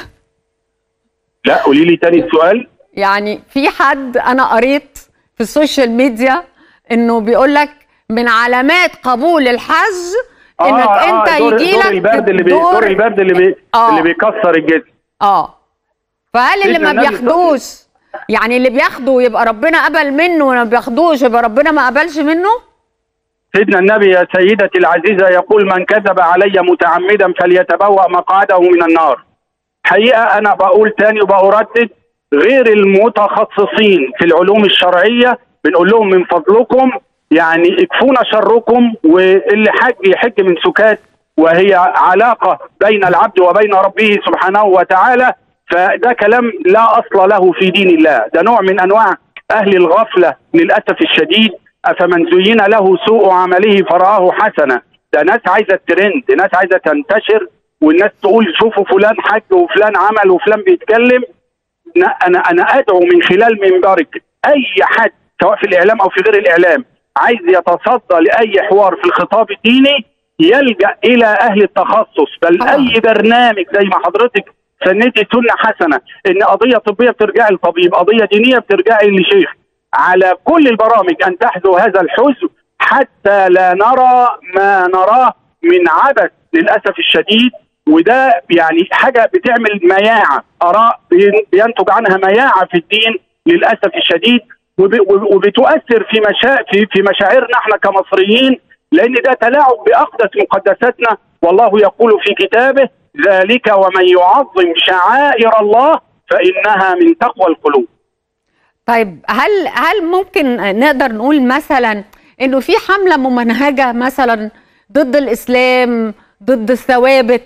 لا قولي لي تاني السؤال يعني في حد انا قريت في السوشيال ميديا انه بيقول لك من علامات قبول الحج انك انت دور, يجي دور لك البرد اللي بي دور البرد اللي بي آه. اللي بيكسر الجسم اه فهل اللي سيدنا ما النبي بياخدوش يعني اللي بياخده يبقى ربنا قبل منه واللي ما بياخدوش يبقى ربنا ما قبلش منه سيدنا النبي يا سيدتي العزيزة يقول من كذب علي متعمدا فليتبوأ مقعده من النار حقيقة أنا بقول تاني وبأردد غير المتخصصين في العلوم الشرعية بنقول لهم من فضلكم يعني اكفونا شركم واللي حج يحج من سكات وهي علاقة بين العبد وبين ربه سبحانه وتعالى فده كلام لا أصل له في دين الله ده نوع من أنواع أهل الغفلة للأسف الشديد أفمن زين له سوء عمله فرآه حسنا ده ناس عايزة الترند ناس عايزة تنتشر والناس تقول شوفوا فلان حج وفلان عمل وفلان بيتكلم أنا- انا انا ادعو من خلال منبرك اي حد سواء في الاعلام او في غير الاعلام عايز يتصدى لاي حوار في الخطاب الديني يلجا الى اهل التخصص بل طبعا. اي برنامج زي ما حضرتك سنتي سنه حسنه ان قضيه طبيه بترجعي لطبيب قضيه دينيه بترجعي لشيخ على كل البرامج ان تحذو هذا الحزن حتى لا نرى ما نراه من عبث للاسف الشديد وده يعني حاجه بتعمل مياعه اراء بين- بينتج عنها مياعه في الدين للاسف الشديد وب- وب- وبتؤثر في مشا في في مشاعرنا احنا كمصريين لان ده تلاعب باقدس مقدساتنا والله يقول في كتابه ذلك ومن يعظم شعائر الله فانها من تقوى القلوب طيب هل هل ممكن نقدر نقول مثلا انه في حمله ممنهجه مثلا ضد الاسلام ضد الثوابت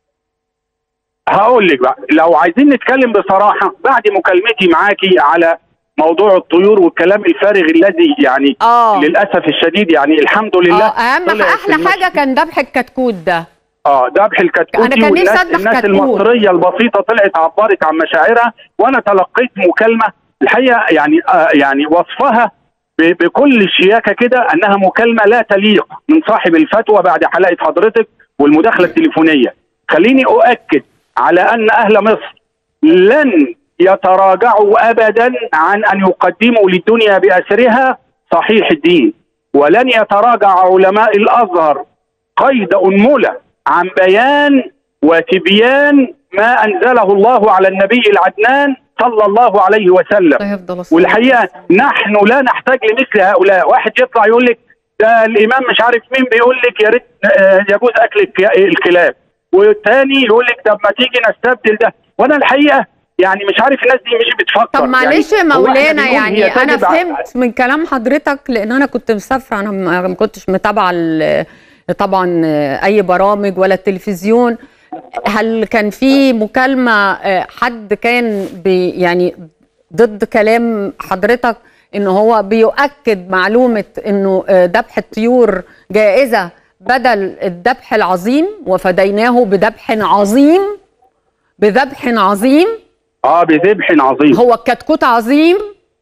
هقول لك بقى لو عايزين نتكلم بصراحه بعد مكالمتي معاكي على موضوع الطيور والكلام الفارغ الذي يعني اه للاسف الشديد يعني الحمد لله اه اهم طلعت احلى المش- حاجه كان ذبح الكتكوت ده اه ذبح الكتكوتي أنا كان نفسي والناس أذبح الناس كتكوت. المصريه البسيطه طلعت عبرت عن مشاعرها وانا تلقيت مكالمه الحقيقه يعني آه يعني وصفها ب- بكل شياكه كده انها مكالمه لا تليق من صاحب الفتوى بعد حلقه حضرتك والمداخله التليفونيه خليني اؤكد على ان اهل مصر لن يتراجعوا ابدا عن ان يقدموا للدنيا باسرها صحيح الدين ولن يتراجع علماء الازهر قيد انمله عن بيان وتبيان ما انزله الله على النبي العدنان صلى الله عليه وسلم هيفضل الصلاة والحقيقه نحن لا نحتاج لمثل هؤلاء واحد يطلع يقول لك ده الامام مش عارف مين بيقول لك يا ريت آه، يجوز اكل الك- الكلاب والتاني يقول لك طب ما تيجي نستبدل ده وانا الحقيقه يعني مش عارف الناس دي مش بتفكر طب معلش يا يعني هو إحنا مولانا بنقول يعني هي انا تجب ع- فهمت من كلام حضرتك لان انا كنت مسافره انا ما ما كنتش متابعه ال- طبعا اي برامج ولا التلفزيون هل كان في مكالمه آه، حد كان بي يعني ضد كلام حضرتك ان هو بيؤكد معلومه انه آه، ذبح الطيور جائزه بدل الذبح العظيم وفديناه بذبح عظيم بذبح عظيم اه بذبح عظيم هو الكتكوت عظيم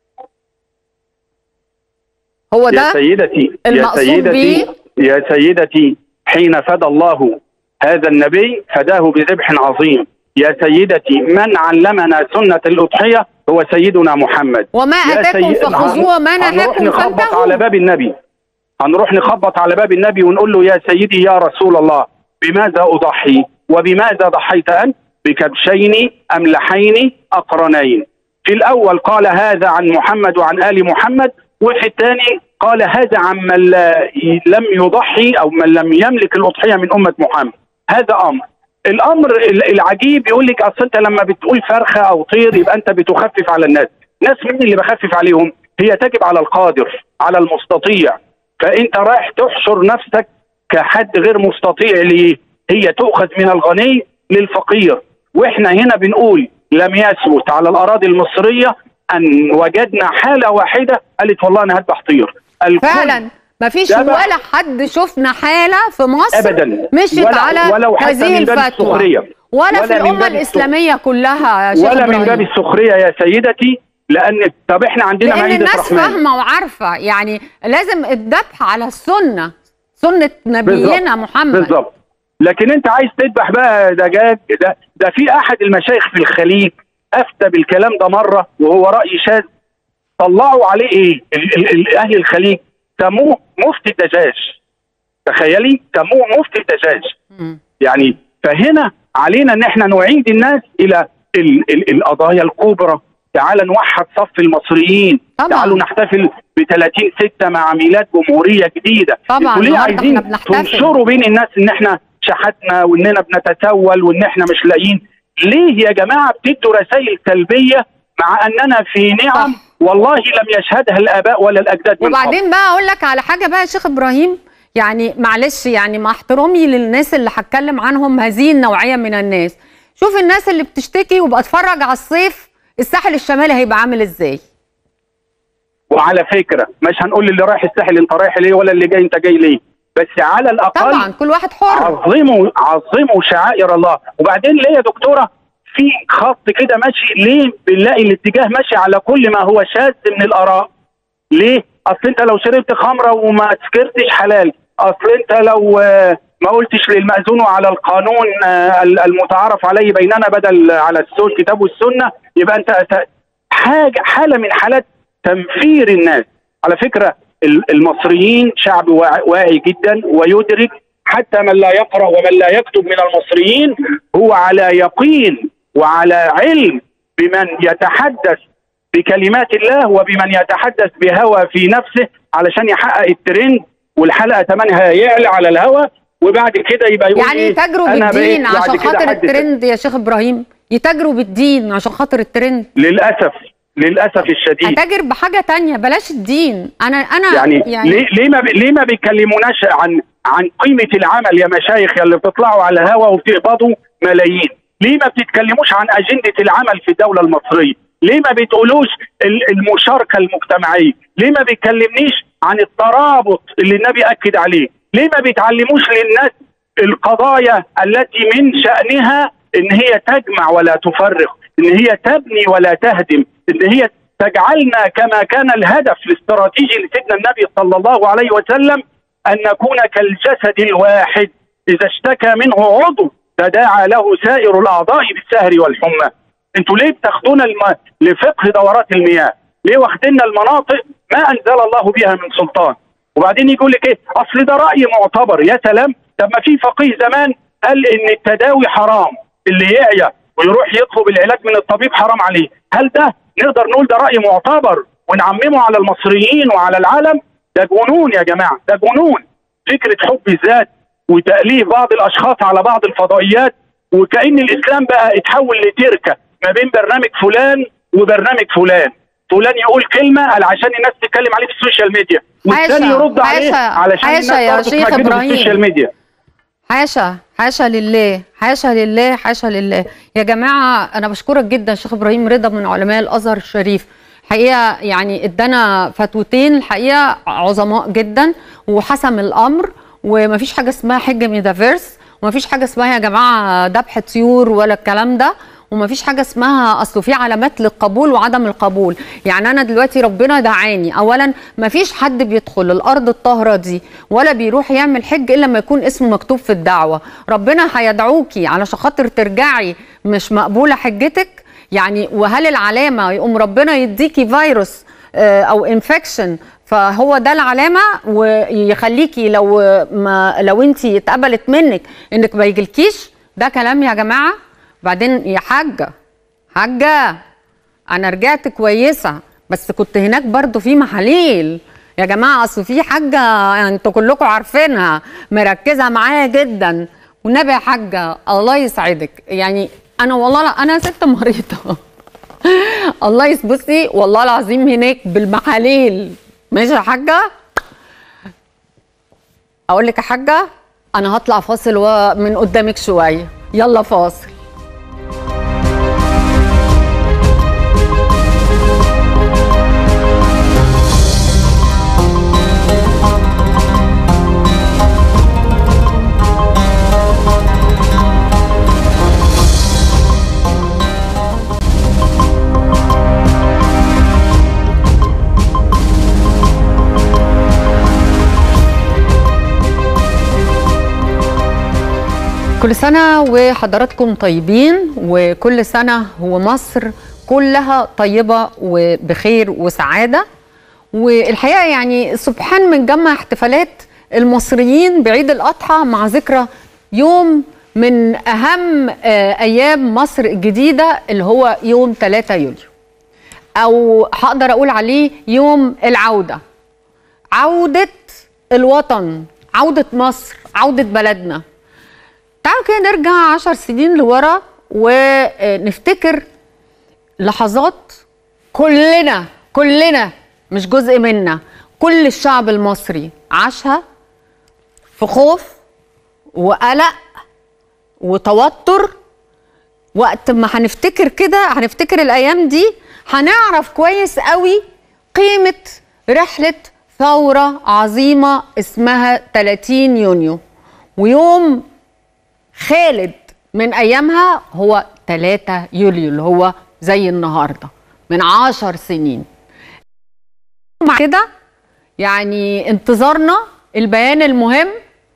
هو يا ده سيدتي يا المقصود سيدتي بيه؟ يا سيدتي حين فدى الله هذا النبي فداه بذبح عظيم يا سيدتي من علمنا سنة الأضحية هو سيدنا محمد وما يا اتاكم سيد- فخذوه وما هنروح نهاكم نخبط على فانتهوا باب النبي هنروح نخبط على باب النبي ونقول له يا سيدي يا رسول الله بماذا أضحي وبماذا ضحيت أنت بكبشين أملحين أقرنين في الأول قال هذا عن محمد وعن آل محمد وفي الثاني قال هذا عن من لا- لم يضحي أو من لم يملك الأضحية من أمة محمد هذا أمر الأمر ال- العجيب يقول لك أصل أنت لما بتقول فرخة أو طير يبقى أنت بتخفف على الناس ناس مين اللي بخفف عليهم هي تجب على القادر على المستطيع فانت رايح تحشر نفسك كحد غير مستطيع ليه هي تؤخذ من الغني للفقير واحنا هنا بنقول لم يثبت على الاراضي المصريه ان وجدنا حاله واحده قالت والله انا هذبح طير الكل فعلا مفيش ده بقى- ولا حد شفنا حالة في مصر ابدا مشيت ولا على ولو حتى هذه من باب الفتوى السخريه ولا, ولا في من الأمة باب الإسلامية كلها يا شيخ ولا من إبراهيم. باب السخريه يا سيدتي لان طب احنا عندنا لان مائده الناس رحمن فاهمه وعارفه يعني لازم الذبح على السنه سنه نبينا بالظبط. محمد بالظبط لكن انت عايز تذبح بقى دجاج ده ده في احد المشايخ في الخليج افتى بالكلام ده مره وهو راي شاذ طلعوا عليه ايه ال- ال- ال- اهل الخليج سموه مفتي الدجاج تخيلي سموه مفتي الدجاج مم. يعني فهنا علينا ان احنا نعيد الناس الى ال ال القضايا الكبرى تعال نوحد صف المصريين طبعاً. تعالوا نحتفل ب 30 6 مع ميلاد جمهوريه جديده طبعاً، انتوا ليه النهاردة عايزين إحنا بنحتفل. تنشروا بين الناس ان احنا شحتنا واننا بنتسول وان احنا مش لاقيين ليه يا جماعه بتدوا رسائل سلبيه مع اننا في نعم صح. والله لم يشهدها الاباء ولا الاجداد من قبل. وبعدين بقى اقول لك على حاجه بقى يا شيخ ابراهيم يعني معلش يعني مع احترامي للناس اللي هتكلم عنهم هذه النوعيه من الناس شوف الناس اللي بتشتكي وبقى اتفرج على الصيف الساحل الشمالي هيبقى عامل ازاي وعلى فكره مش هنقول اللي رايح الساحل انت رايح ليه ولا اللي جاي انت جاي ليه بس على الاقل طبعا كل واحد حر عظموا عظموا شعائر الله وبعدين ليه يا دكتوره في خط كده ماشي ليه بنلاقي الاتجاه ماشي على كل ما هو شاذ من الاراء ليه اصل انت لو شربت خمره وما سكرتش حلال اصل انت لو آه، ما قلتش للمأذون على القانون آه، المتعارف عليه بيننا بدل على السنة الكتاب والسنه يبقى انت أت- حاجه حاله من حالات تنفير الناس على فكره ال- المصريين شعب واع- واعي جدا ويدرك حتى من لا يقرا ومن لا يكتب من المصريين هو على يقين وعلى علم بمن يتحدث بكلمات الله وبمن يتحدث بهوى في نفسه علشان يحقق الترند والحلقه ثمنها يعلى على الهوى وبعد كده يبقى يقول يعني إيه؟ يتاجروا أنا بالدين بقيت بعد عشان كده خاطر حد الترند يا شيخ ابراهيم يتاجروا بالدين عشان خاطر الترند للاسف للاسف الشديد اتاجر بحاجه تانية بلاش الدين انا انا يعني, يعني ليه ليه ما بي- ليه ما بيكلموناش عن عن قيمه العمل يا مشايخ يا اللي بتطلعوا على الهوا وبتقبضوا ملايين ليه ما بتتكلموش عن اجنده العمل في الدوله المصريه ليه ما بتقولوش ال- المشاركه المجتمعيه ليه ما بيكلمنيش عن الترابط اللي النبي اكد عليه ليه ما بيتعلموش للناس القضايا التي من شانها ان هي تجمع ولا تفرق ان هي تبني ولا تهدم ان هي تجعلنا كما كان الهدف الاستراتيجي لسيدنا النبي صلى الله عليه وسلم ان نكون كالجسد الواحد اذا اشتكى منه عضو تداعى له سائر الاعضاء بالسهر والحمى انتوا ليه بتاخدونا الم... لفقه دورات المياه ليه واخديننا المناطق ما انزل الله بها من سلطان وبعدين يقول لك ايه اصل ده راي معتبر يا سلام طب ما في فقيه زمان قال ان التداوي حرام اللي يعيا ويروح يطلب العلاج من الطبيب حرام عليه هل ده نقدر نقول ده راي معتبر ونعممه على المصريين وعلى العالم ده جنون يا جماعه ده جنون فكره حب الذات وتأليف بعض الاشخاص على بعض الفضائيات وكأن الاسلام بقى اتحول لتركه ما بين برنامج فلان وبرنامج فلان فلان يقول كلمه قال عشان الناس تتكلم عليه في السوشيال ميديا والثاني حاشا، يرد عليه حاشا، علشان حاشا الناس يا برضه شيخ تمجده في إبراهيم. السوشيال ميديا حاشا حاشا لله حاشا لله حاشا لله يا جماعه انا بشكرك جدا شيخ ابراهيم رضا من علماء الازهر الشريف حقيقه يعني ادانا فتوتين الحقيقه عظماء جدا وحسم الامر ومفيش حاجه اسمها حج ميتافيرس ومفيش حاجه اسمها يا جماعه ذبح طيور ولا الكلام ده ومفيش حاجه اسمها اصله في علامات للقبول وعدم القبول يعني انا دلوقتي ربنا دعاني اولا مفيش حد بيدخل الارض الطاهره دي ولا بيروح يعمل حج الا لما يكون اسمه مكتوب في الدعوه ربنا هيدعوكي علشان خاطر ترجعي مش مقبوله حجتك يعني وهل العلامه يقوم ربنا يديكي فيروس آه، او انفكشن فهو ده العلامه ويخليكي لو ما لو انت اتقبلت منك انك ما يجيلكيش ده كلام يا جماعه بعدين يا حاجه حاجه انا رجعت كويسه بس كنت هناك برضو في محاليل يا جماعه اصل في حاجه انتوا كلكم عارفينها مركزه معايا جدا والنبي يا حاجه الله يسعدك يعني انا والله لا انا ست مريضه الله يسبسي والله العظيم هناك بالمحاليل ماشي يا حاجه اقول لك يا حاجه انا هطلع فاصل و- من قدامك شويه يلا فاصل كل سنة وحضراتكم طيبين وكل سنة ومصر كلها طيبة وبخير وسعادة والحقيقة يعني سبحان من جمع احتفالات المصريين بعيد الأضحى مع ذكرى يوم من أهم آه، أيام مصر الجديدة اللي هو يوم 3 يوليو أو هقدر أقول عليه يوم العودة عودة الوطن عودة مصر عودة بلدنا تعالوا كده نرجع عشر سنين لورا ونفتكر لحظات كلنا كلنا مش جزء منا كل الشعب المصري عاشها في خوف وقلق وتوتر وقت ما هنفتكر كده هنفتكر الايام دي هنعرف كويس قوي قيمه رحله ثوره عظيمه اسمها 30 يونيو ويوم خالد من ايامها هو 3 يوليو اللي هو زي النهارده من عشر سنين مع كده يعني انتظرنا البيان المهم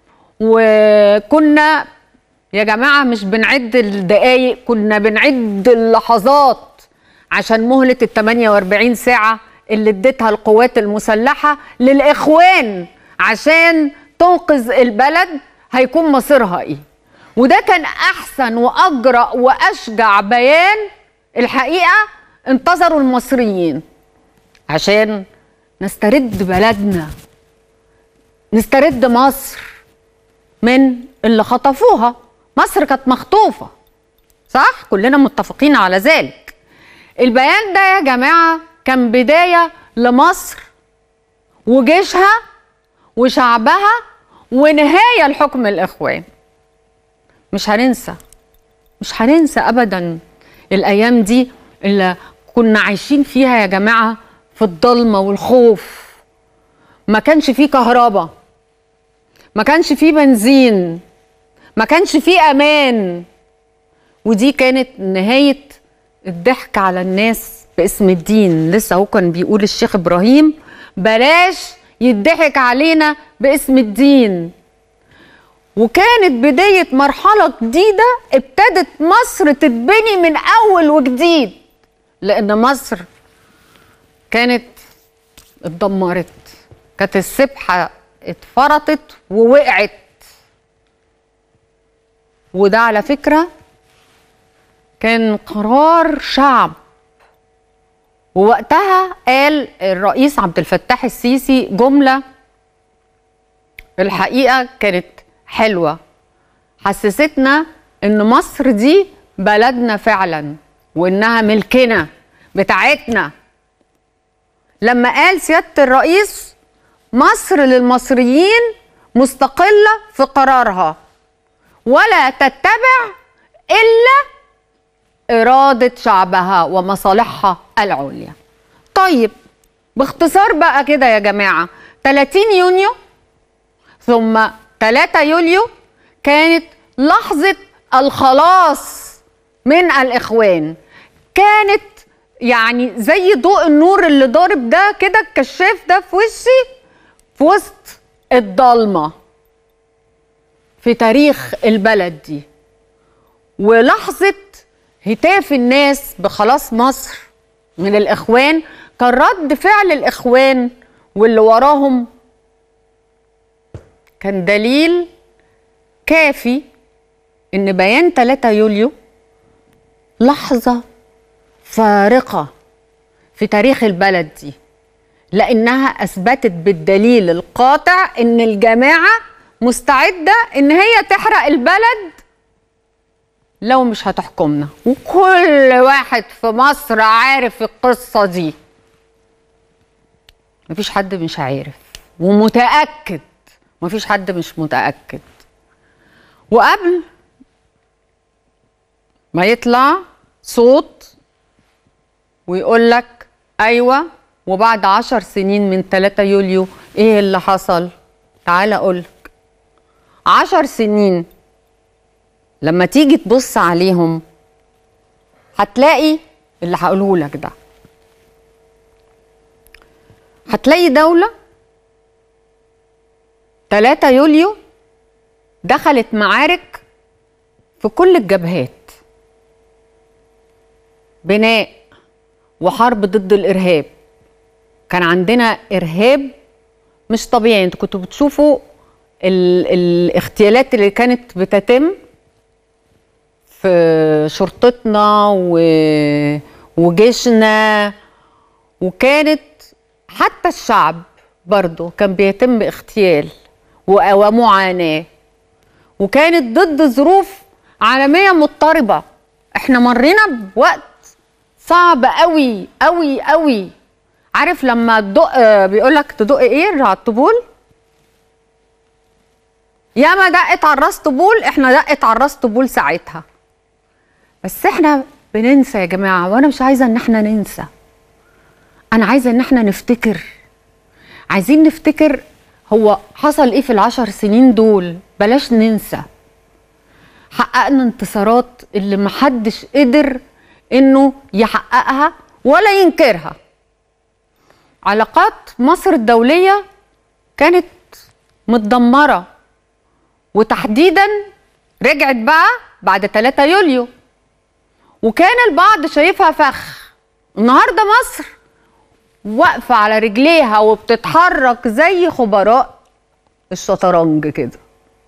وكنا يا جماعة مش بنعد الدقايق كنا بنعد اللحظات عشان مهلة ال 48 ساعة اللي اديتها القوات المسلحة للإخوان عشان تنقذ البلد هيكون مصيرها ايه وده كان أحسن وأجرأ وأشجع بيان الحقيقة انتظروا المصريين عشان نسترد بلدنا نسترد مصر من اللي خطفوها مصر كانت مخطوفة صح كلنا متفقين على ذلك البيان ده يا جماعة كان بداية لمصر وجيشها وشعبها ونهاية لحكم الإخوان مش هننسى مش هننسى أبدا الأيام دي اللي كنا عايشين فيها يا جماعة في الضلمة والخوف ما كانش فيه كهرباء ما كانش فيه بنزين ما كانش فيه امان ودي كانت نهايه الضحك على الناس باسم الدين لسه هو كان بيقول الشيخ ابراهيم بلاش يضحك علينا باسم الدين وكانت بدايه مرحله جديده ابتدت مصر تتبني من اول وجديد لان مصر كانت اتدمرت كانت السبحه اتفرطت ووقعت وده على فكرة كان قرار شعب ووقتها قال الرئيس عبد الفتاح السيسي جملة الحقيقة كانت حلوة حسستنا ان مصر دي بلدنا فعلا وانها ملكنا بتاعتنا لما قال سيادة الرئيس مصر للمصريين مستقلة في قرارها ولا تتبع إلا إرادة شعبها ومصالحها العليا طيب باختصار بقى كده يا جماعة 30 يونيو ثم 3 يوليو كانت لحظة الخلاص من الإخوان كانت يعني زي ضوء النور اللي ضارب ده كده الكشاف ده في وشي في وسط الضلمة في تاريخ البلد دي ولحظة هتاف الناس بخلاص مصر من الإخوان كان رد فعل الإخوان واللي وراهم كان دليل كافي إن بيان 3 يوليو لحظة فارقة في تاريخ البلد دي لانها اثبتت بالدليل القاطع ان الجماعه مستعده ان هي تحرق البلد لو مش هتحكمنا وكل واحد في مصر عارف القصه دي مفيش حد مش عارف ومتاكد مفيش حد مش متاكد وقبل ما يطلع صوت ويقول لك ايوه وبعد عشر سنين من 3 يوليو ايه اللي حصل تعال اقولك عشر سنين لما تيجي تبص عليهم هتلاقي اللي هقوله لك ده هتلاقي دولة 3 يوليو دخلت معارك في كل الجبهات بناء وحرب ضد الارهاب كان عندنا ارهاب مش طبيعي انتوا كنتوا بتشوفوا ال الاغتيالات اللي كانت بتتم في شرطتنا و... وجيشنا وكانت حتى الشعب برضه كان بيتم اغتيال و- ومعاناه وكانت ضد ظروف عالميه مضطربه احنا مرينا بوقت صعب قوي قوي قوي عارف لما تدق بيقول لك تدق ايه على الطبول ياما دقت على الراس طبول احنا دقت على الراس طبول ساعتها بس احنا بننسى يا جماعه وانا مش عايزه ان احنا ننسى انا عايزه ان احنا نفتكر عايزين نفتكر هو حصل ايه في العشر سنين دول بلاش ننسى حققنا انتصارات اللي محدش قدر انه يحققها ولا ينكرها علاقات مصر الدولية كانت متدمرة وتحديدا رجعت بقى بعد 3 يوليو وكان البعض شايفها فخ النهارده مصر واقفة على رجليها وبتتحرك زي خبراء الشطرنج كده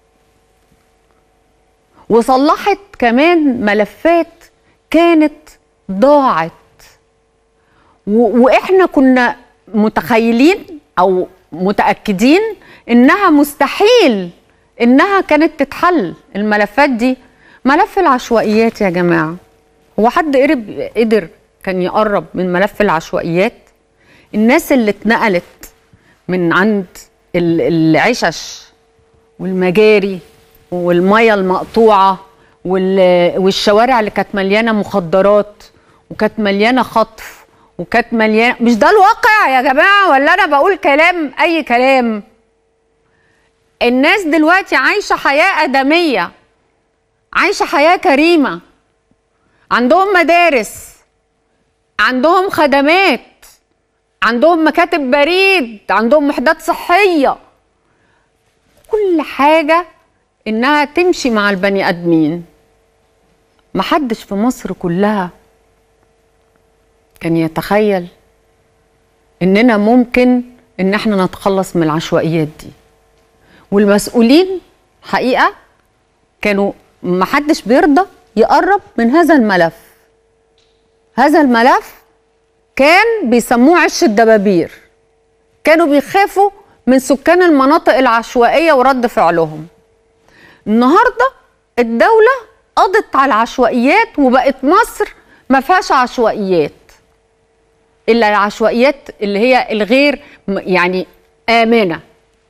وصلحت كمان ملفات كانت ضاعت و- واحنا كنا متخيلين او متاكدين انها مستحيل انها كانت تتحل الملفات دي ملف العشوائيات يا جماعه هو حد قرب قدر كان يقرب من ملف العشوائيات الناس اللي اتنقلت من عند ال- العشش والمجاري والميه المقطوعه وال- والشوارع اللي كانت مليانه مخدرات وكانت مليانه خطف وكانت مليانه مش ده الواقع يا جماعه ولا انا بقول كلام اي كلام الناس دلوقتي عايشه حياه ادميه عايشه حياه كريمه عندهم مدارس عندهم خدمات عندهم مكاتب بريد عندهم وحدات صحيه كل حاجه انها تمشي مع البني ادمين محدش في مصر كلها كان يتخيل اننا ممكن ان احنا نتخلص من العشوائيات دي والمسؤولين حقيقه كانوا محدش بيرضى يقرب من هذا الملف هذا الملف كان بيسموه عش الدبابير كانوا بيخافوا من سكان المناطق العشوائيه ورد فعلهم النهارده الدوله قضت على العشوائيات وبقت مصر ما فيهاش عشوائيات الا العشوائيات اللي هي الغير م- يعني امنه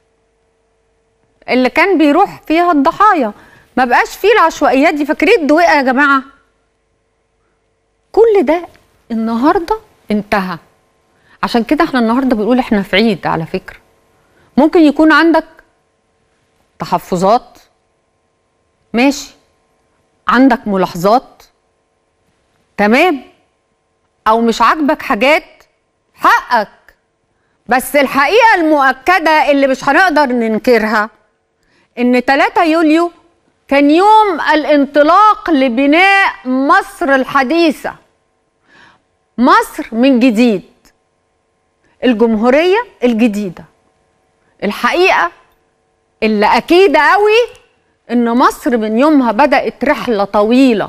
اللي كان بيروح فيها الضحايا ما بقاش فيه العشوائيات دي فاكرين الدويقه يا جماعه كل ده النهارده انتهى عشان كده احنا النهارده بنقول احنا في عيد على فكره ممكن يكون عندك تحفظات ماشي عندك ملاحظات تمام او مش عاجبك حاجات حقك بس الحقيقه المؤكده اللي مش هنقدر ننكرها ان 3 يوليو كان يوم الانطلاق لبناء مصر الحديثه مصر من جديد الجمهوريه الجديده الحقيقه اللي اكيد قوي ان مصر من يومها بدات رحله طويله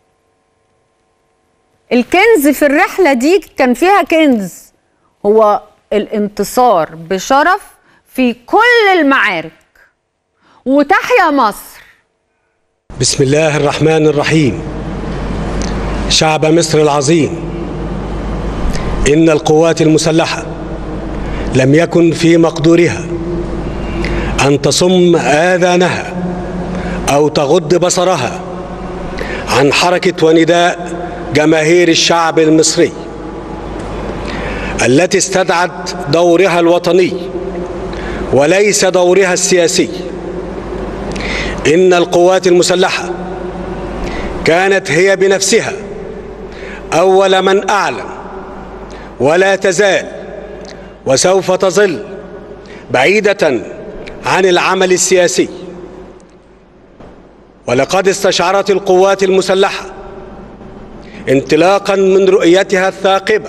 الكنز في الرحله دي كان فيها كنز هو الانتصار بشرف في كل المعارك وتحيا مصر بسم الله الرحمن الرحيم شعب مصر العظيم ان القوات المسلحه لم يكن في مقدورها ان تصم اذانها أو تغض بصرها عن حركة ونداء جماهير الشعب المصري التي استدعت دورها الوطني وليس دورها السياسي إن القوات المسلحة كانت هي بنفسها أول من أعلن ولا تزال وسوف تظل بعيدة عن العمل السياسي ولقد استشعرت القوات المسلحة انطلاقا من رؤيتها الثاقبة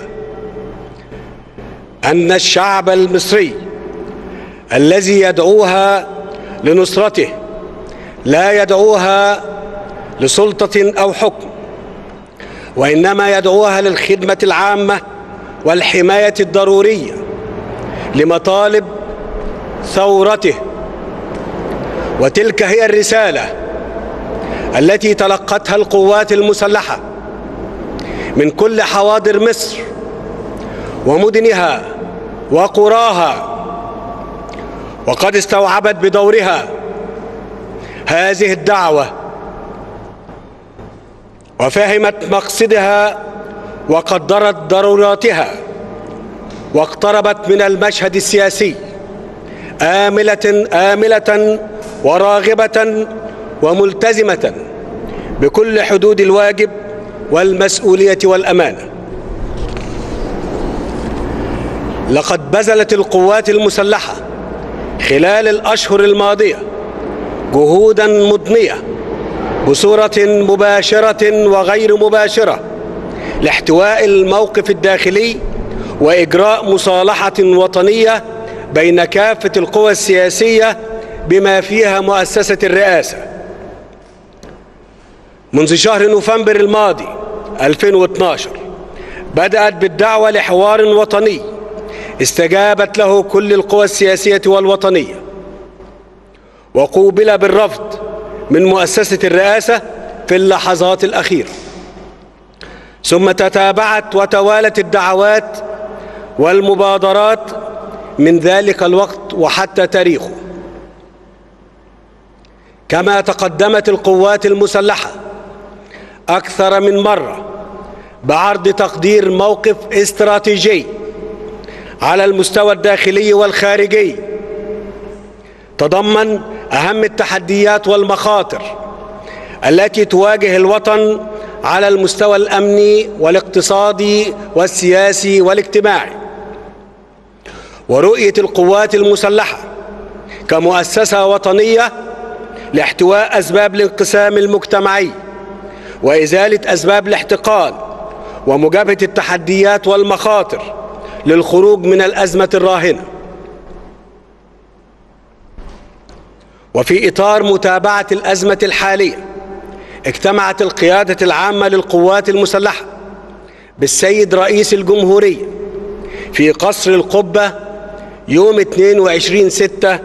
أن الشعب المصري الذي يدعوها لنصرته لا يدعوها لسلطة أو حكم وإنما يدعوها للخدمة العامة والحماية الضرورية لمطالب ثورته وتلك هي الرسالة التي تلقتها القوات المسلحة من كل حواضر مصر ومدنها وقراها وقد استوعبت بدورها هذه الدعوة وفهمت مقصدها وقدرت ضروراتها واقتربت من المشهد السياسي آملة آملة وراغبة وملتزمة بكل حدود الواجب والمسؤولية والأمانة لقد بذلت القوات المسلحة خلال الأشهر الماضية جهودا مضنية بصورة مباشرة وغير مباشرة لاحتواء الموقف الداخلي وإجراء مصالحة وطنية بين كافة القوى السياسية بما فيها مؤسسة الرئاسة منذ شهر نوفمبر الماضي 2012 بدأت بالدعوة لحوار وطني استجابت له كل القوى السياسية والوطنية وقوبل بالرفض من مؤسسة الرئاسة في اللحظات الأخيرة ثم تتابعت وتوالت الدعوات والمبادرات من ذلك الوقت وحتى تاريخه كما تقدمت القوات المسلحة أكثر من مرة بعرض تقدير موقف استراتيجي على المستوى الداخلي والخارجي تضمن أهم التحديات والمخاطر التي تواجه الوطن على المستوى الأمني والاقتصادي والسياسي والاجتماعي ورؤية القوات المسلحة كمؤسسة وطنية لاحتواء أسباب الانقسام المجتمعي وإزالة أسباب الاحتقان ومجابهة التحديات والمخاطر للخروج من الأزمة الراهنة وفي إطار متابعة الأزمة الحالية اجتمعت القيادة العامة للقوات المسلحة بالسيد رئيس الجمهورية في قصر القبة يوم 22 6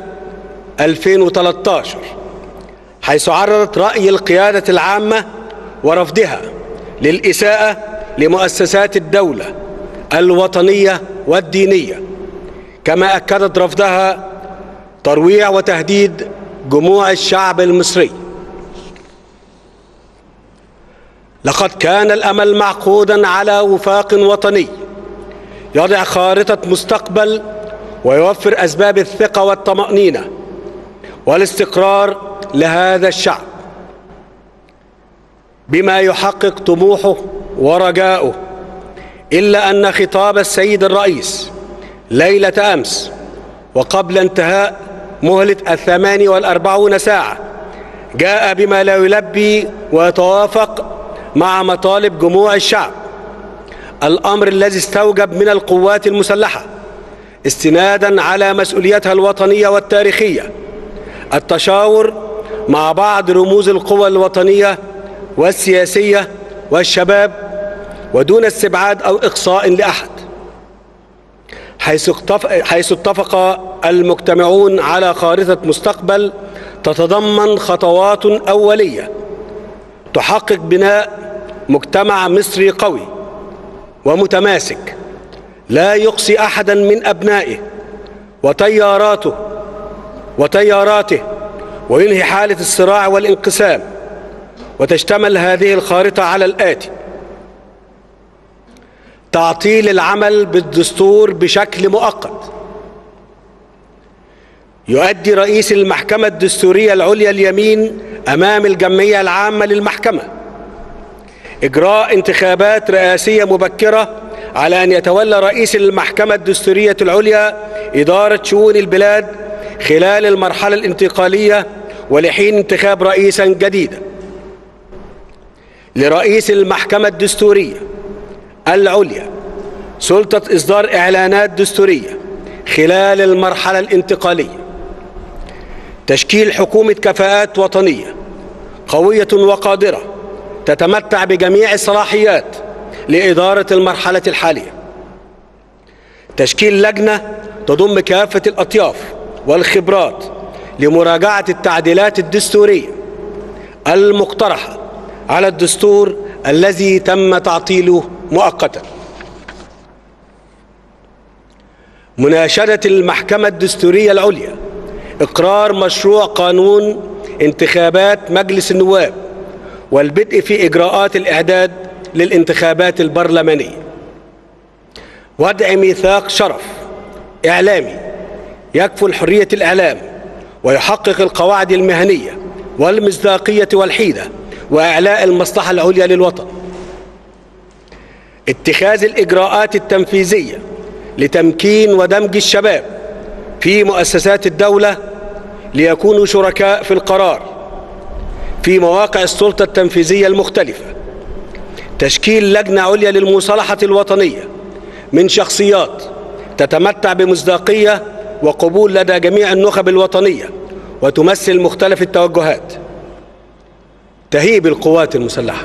2013 حيث عرضت رأي القيادة العامة ورفضها للإساءة لمؤسسات الدولة الوطنية والدينية كما أكدت رفضها ترويع وتهديد جموع الشعب المصري لقد كان الأمل معقودا على وفاق وطني يضع خارطة مستقبل ويوفر أسباب الثقة والطمأنينة والاستقرار لهذا الشعب بما يحقق طموحه ورجاؤه إلا أن خطاب السيد الرئيس ليلة أمس وقبل انتهاء مهلة الثمان والأربعون ساعة جاء بما لا يلبي ويتوافق مع مطالب جموع الشعب الأمر الذي استوجب من القوات المسلحة استنادا على مسؤوليتها الوطنية والتاريخية التشاور مع بعض رموز القوى الوطنية والسياسية والشباب ودون استبعاد أو إقصاء لأحد حيث حيث اتفق المجتمعون على خارطة مستقبل تتضمن خطوات أولية تحقق بناء مجتمع مصري قوي ومتماسك لا يقصي أحدا من أبنائه وتياراته وتياراته وينهي حالة الصراع والانقسام وتشتمل هذه الخارطة على الآتي تعطيل العمل بالدستور بشكل مؤقت يؤدي رئيس المحكمة الدستورية العليا اليمين أمام الجمعية العامة للمحكمة إجراء انتخابات رئاسية مبكرة على أن يتولى رئيس المحكمة الدستورية العليا إدارة شؤون البلاد خلال المرحلة الانتقالية ولحين انتخاب رئيسا جديدا لرئيس المحكمة الدستورية العليا سلطة إصدار إعلانات دستورية خلال المرحلة الانتقالية تشكيل حكومة كفاءات وطنية قوية وقادرة تتمتع بجميع الصلاحيات لإدارة المرحلة الحالية تشكيل لجنة تضم كافة الأطياف والخبرات لمراجعة التعديلات الدستورية المقترحة على الدستور الذي تم تعطيله مؤقتا مناشدة المحكمة الدستورية العليا إقرار مشروع قانون انتخابات مجلس النواب والبدء في إجراءات الإعداد للانتخابات البرلمانية وضع ميثاق شرف إعلامي يكفل حرية الإعلام ويحقق القواعد المهنية والمصداقية والحيدة وإعلاء المصلحة العليا للوطن اتخاذ الإجراءات التنفيذية لتمكين ودمج الشباب في مؤسسات الدولة ليكونوا شركاء في القرار في مواقع السلطة التنفيذية المختلفة تشكيل لجنة عليا للمصالحة الوطنية من شخصيات تتمتع بمصداقية وقبول لدى جميع النخب الوطنية وتمثل مختلف التوجهات تهيب القوات المسلحة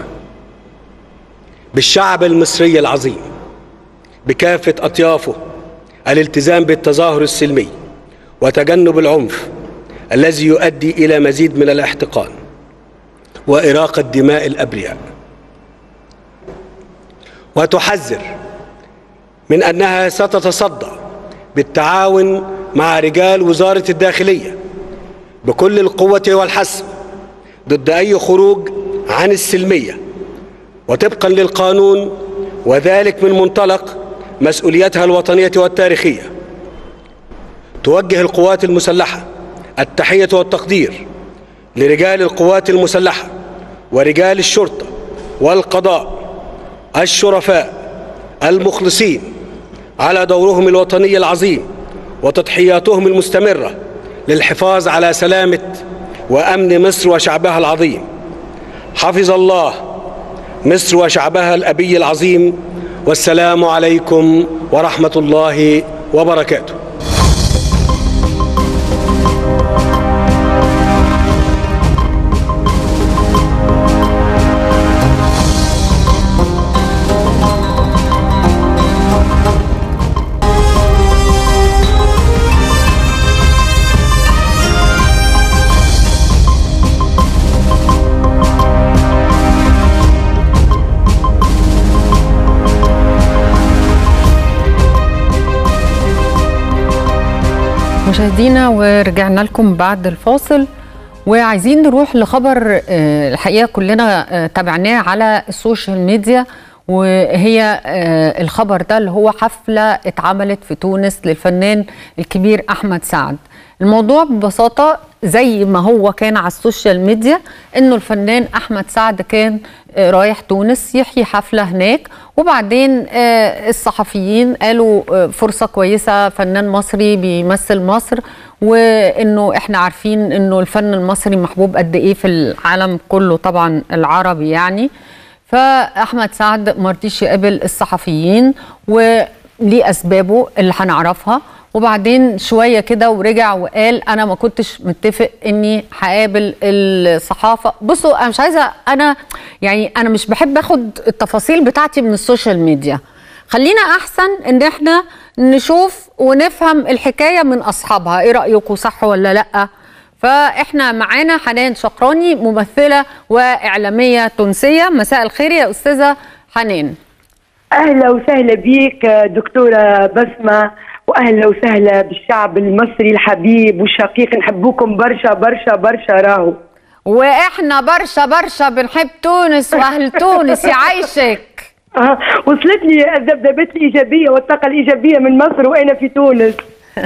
بالشعب المصري العظيم بكافة أطيافه الالتزام بالتظاهر السلمي وتجنب العنف الذي يؤدي إلى مزيد من الاحتقان وإراقة دماء الأبرياء وتحذر من أنها ستتصدى بالتعاون مع رجال وزارة الداخلية بكل القوة والحسم ضد أي خروج عن السلمية وطبقا للقانون وذلك من منطلق مسؤوليتها الوطنية والتاريخية توجه القوات المسلحة التحية والتقدير لرجال القوات المسلحة ورجال الشرطة والقضاء الشرفاء المخلصين على دورهم الوطني العظيم وتضحياتهم المستمرة للحفاظ على سلامة وأمن مصر وشعبها العظيم حفظ الله مصر وشعبها الأبي العظيم والسلام عليكم ورحمة الله وبركاته مشاهدينا ورجعنا لكم بعد الفاصل وعايزين نروح لخبر آه، الحقيقه كلنا آه، تابعناه على السوشيال ميديا وهي آه، الخبر ده اللي هو حفله اتعملت في تونس للفنان الكبير احمد سعد الموضوع ببساطه زي ما هو كان على السوشيال ميديا انه الفنان احمد سعد كان آه، رايح تونس يحيي حفله هناك وبعدين آه، الصحفيين قالوا آه، فرصه كويسه فنان مصري بيمثل مصر وانه احنا عارفين انه الفن المصري محبوب قد ايه في العالم كله طبعا العربي يعني فاحمد سعد ما رضيش يقابل الصحفيين وليه اسبابه اللي هنعرفها وبعدين شويه كده ورجع وقال انا ما كنتش متفق اني هقابل الصحافه بصوا انا مش عايزه انا يعني انا مش بحب اخد التفاصيل بتاعتي من السوشيال ميديا خلينا احسن ان احنا نشوف ونفهم الحكايه من اصحابها ايه رايكم صح ولا لا فاحنا معانا حنان شقراني ممثله واعلاميه تونسيه مساء الخير يا استاذه حنان اهلا وسهلا بيك دكتوره بسمه واهلا وسهلا بالشعب المصري الحبيب والشقيق نحبوكم برشا برشا برشا راهو واحنا برشا برشا بنحب تونس واهل تونس يعيشك آه وصلتني الذبذبات الايجابيه والطاقه الايجابيه من مصر وانا في تونس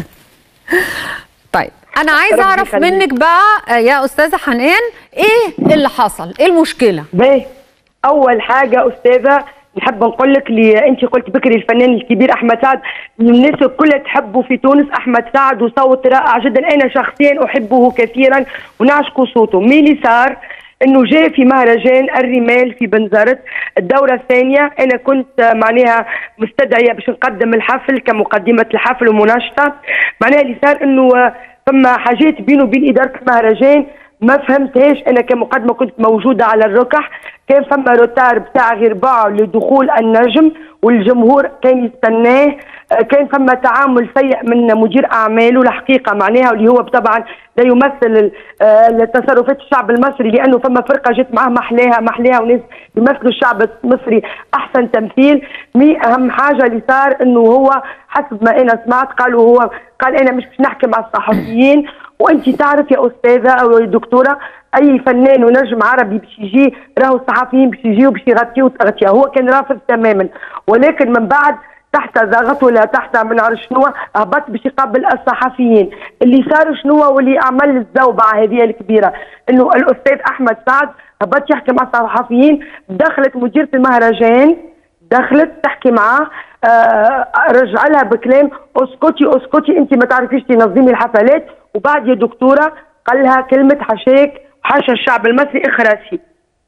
طيب انا عايزه ربي اعرف يخليك. منك بقى يا استاذه حنان ايه اللي حصل ايه المشكله باهي اول حاجه استاذه نحب نقول لك اللي انت قلت بكري الفنان الكبير احمد سعد الناس الكل تحبه في تونس احمد سعد وصوت رائع جدا انا شخصيا احبه كثيرا ونعشق صوته مين اللي صار انه جاء في مهرجان الرمال في بنزرت الدوره الثانيه انا كنت آه، معناها مستدعيه باش نقدم الحفل كمقدمه الحفل ومناشطه معناها اللي صار انه آه، فما حاجات بينه وبين اداره المهرجان ما فهمتهاش انا كمقدمه كنت موجوده على الركح كان فما روتار بتاع غير باع لدخول النجم والجمهور كان يستناه آه، كان فما تعامل سيء من مدير اعماله الحقيقه معناها اللي هو طبعا لا يمثل ال- آه، تصرفات الشعب المصري لانه فما فرقه جت معاه محلاها محلاها وناس يمثلوا الشعب المصري احسن تمثيل مي اهم حاجه اللي صار انه هو حسب ما انا سمعت قالوا هو قال انا مش باش نحكي مع الصحفيين وانت تعرف يا استاذه او يا دكتوره اي فنان ونجم عربي باش يجي راهو الصحفيين باش يجيو باش يغطيو تغطيه هو كان رافض تماما ولكن من بعد تحت ضغط ولا تحت ما نعرف شنو هبط باش يقابل الصحفيين اللي صار شنو واللي عمل الزوبعه هذه الكبيره انه الاستاذ احمد سعد هبط يحكي مع الصحفيين دخلت مديره المهرجان دخلت تحكي معاه آه رجع لها بكلام اسكتي اسكتي انت ما تعرفيش تنظمي الحفلات وبعد يا دكتوره قال لها كلمه حشاك حاشا الشعب المصري اخرسي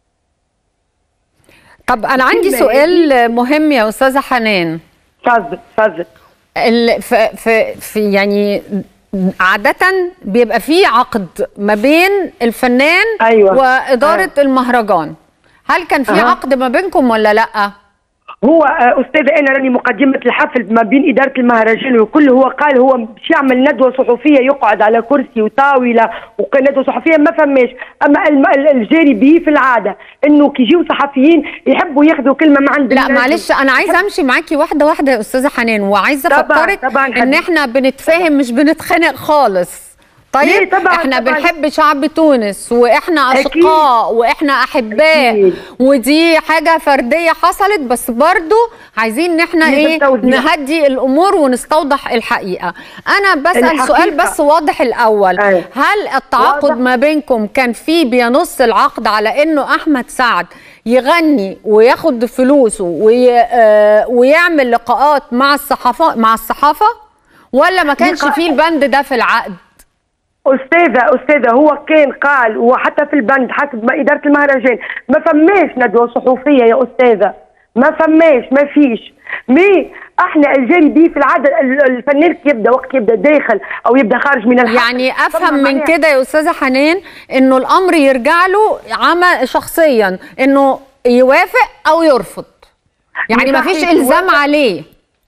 طب انا عندي كلمة سؤال مهم يا استاذه حنان تفضل تفضل ال- في في في يعني عادة بيبقى في عقد ما بين الفنان أيوة. وإدارة المهرجان هل كان في أها. عقد ما بينكم ولا لأ؟ هو آه، استاذه انا راني مقدمه الحفل ما بين اداره المهرجان وكل هو قال هو باش يعمل ندوه صحفيه يقعد على كرسي وطاوله وكان ندوه صحفيه ما فماش اما الم- ال- الجاري به في العاده انه كي يجيو صحفيين يحبوا ياخذوا كلمه ما عند لا الناس. معلش انا عايزه امشي معاكي واحده واحده يا استاذه حنان وعايزه طبعاً، افكرك طبعاً ان حبيبتي. احنا بنتفاهم مش بنتخانق خالص طيب ليه؟ طبعاً، احنا طبعاً. بنحب شعب تونس واحنا أكيد. اشقاء واحنا احباء أكيد. ودي حاجه فرديه حصلت بس برضو عايزين ان احنا لازم ايه توضيح. نهدي الامور ونستوضح الحقيقه انا بسال الحقيقة. سؤال بس واضح الاول أيوة. هل التعاقد واضح. ما بينكم كان في بينص العقد على انه احمد سعد يغني وياخد فلوسه وي... آه ويعمل لقاءات مع الصحافه مع الصحافه ولا ما كانش لقاء- فيه البند ده في العقد استاذه استاذه هو كان قال وحتى في البند حسب ما اداره المهرجان ما فماش ندوه صحفيه يا استاذه ما فماش ما فيش مي احنا الجاري بيه في العاده ال- الفنان كي يبدا وقت يبدا داخل او يبدا خارج من الحفل يعني افهم فما من معناها- كده يا استاذه حنان انه الامر يرجع له عمل شخصيا انه يوافق او يرفض يعني ما فيش يصحي الزام يوافق. عليه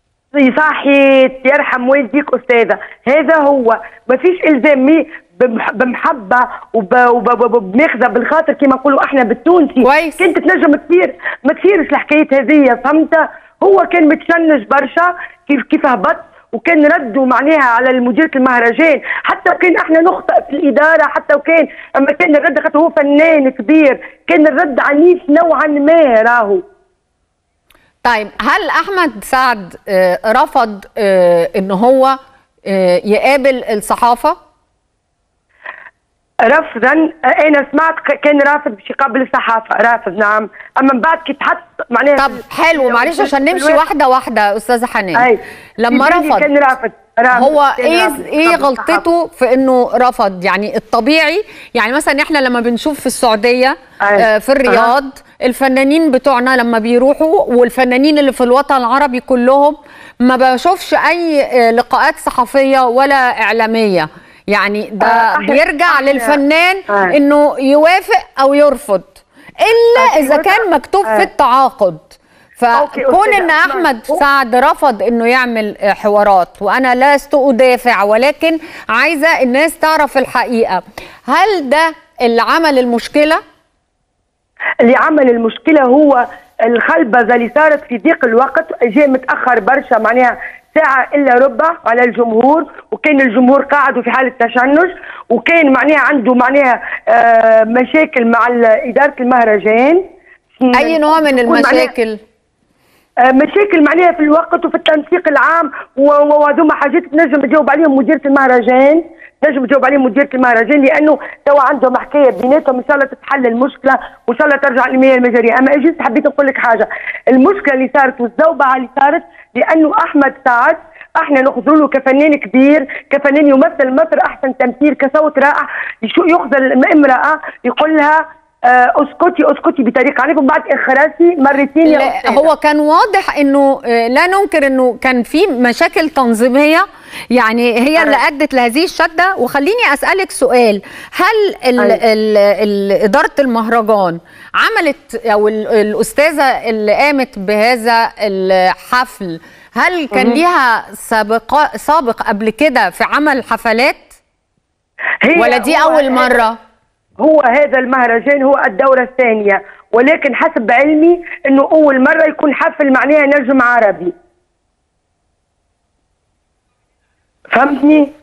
صحيت يرحم والديك استاذه هذا هو ما فيش الزام مي بمح- بمحبه وب- وب- وب- وبماخذه بالخاطر كما نقولوا احنا بالتونسي كويس. كنت تنجم كثير ما تصيرش الحكايات هذه فهمت هو كان متشنج برشا كيف كيف هبط وكان ردوا معناها على مديرة المهرجان حتى وكان احنا نخطئ في الاداره حتى وكان اما كان الرد خاطر هو فنان كبير كان الرد عنيف نوعا ما راهو طيب هل احمد سعد آه، رفض آه، ان هو آه، يقابل الصحافه رفضا انا سمعت ك- كان رافض باش يقابل الصحافه رافض نعم اما من بعد كي تحط معناها طب حلو معلش عشان نمشي واحده واحده استاذه حنان اي لما يبان لي رفض كان رافض رافض هو كان ايه رافض ايه يقابل غلطته في انه رفض يعني الطبيعي يعني مثلا احنا لما بنشوف في السعوديه أي. آه، في الرياض الفنانين بتوعنا لما بيروحوا والفنانين اللي في الوطن العربي كلهم ما بشوفش اي آه، لقاءات صحفيه ولا اعلاميه يعني ده آه، إحنا- بيرجع إحنا- للفنان آه. انه يوافق او يرفض الا آه، اذا يوافق. كان مكتوب في آه. التعاقد أوكي، فكون أستاذة ان أسماء. احمد هو- سعد رفض انه يعمل آه، حوارات وانا لست ادافع ولكن عايزه الناس تعرف الحقيقه هل ده اللي عمل المشكله اللي عمل المشكله هو الخلبزه اللي صارت في ضيق الوقت جاء متاخر برشا معناها ساعة إلا ربع على الجمهور وكان الجمهور قاعد في حالة تشنج وكان معناها عنده معناها آه مشاكل مع ال- إدارة المهرجان اي نوع من يكون معناها- المشاكل آه، مشاكل معناها في الوقت وفي التنسيق العام و- و- وهذوما حاجات تنجم تجاوب عليهم مديرة المهرجان تنجم تجاوب عليهم مديرة المهرجان لأنه توا عندهم حكاية بيناتهم إن شاء الله تتحل المشكلة وإن شاء الله ترجع للمياه المجارية أما إجيت حبيت نقول لك حاجة المشكلة اللي صارت والزوبعة اللي صارت لأنه أحمد سعد احنا نخذوا له كفنان كبير كفنان يمثل مصر احسن تمثيل كصوت رائع يشو- يخذل امراه يقول لها آه، اسكتي اسكتي بطريقه عنيفه وبعد اخراسي مرتين يا لا، أستاذة. هو كان واضح انه آه، لا ننكر انه كان في مشاكل تنظيميه يعني هي اللي ادت لهذه الشده وخليني اسالك سؤال هل ال أيوة. ال ال اداره المهرجان عملت او ال- الاستاذه اللي قامت بهذا الحفل هل كان ليها سابقه سابق قبل كده في عمل حفلات هي ولا دي هو اول هذا- مره هو هذا المهرجان هو الدورة الثانية ولكن حسب علمي انه اول مرة يكون حفل معناها نجم عربي فهمتني؟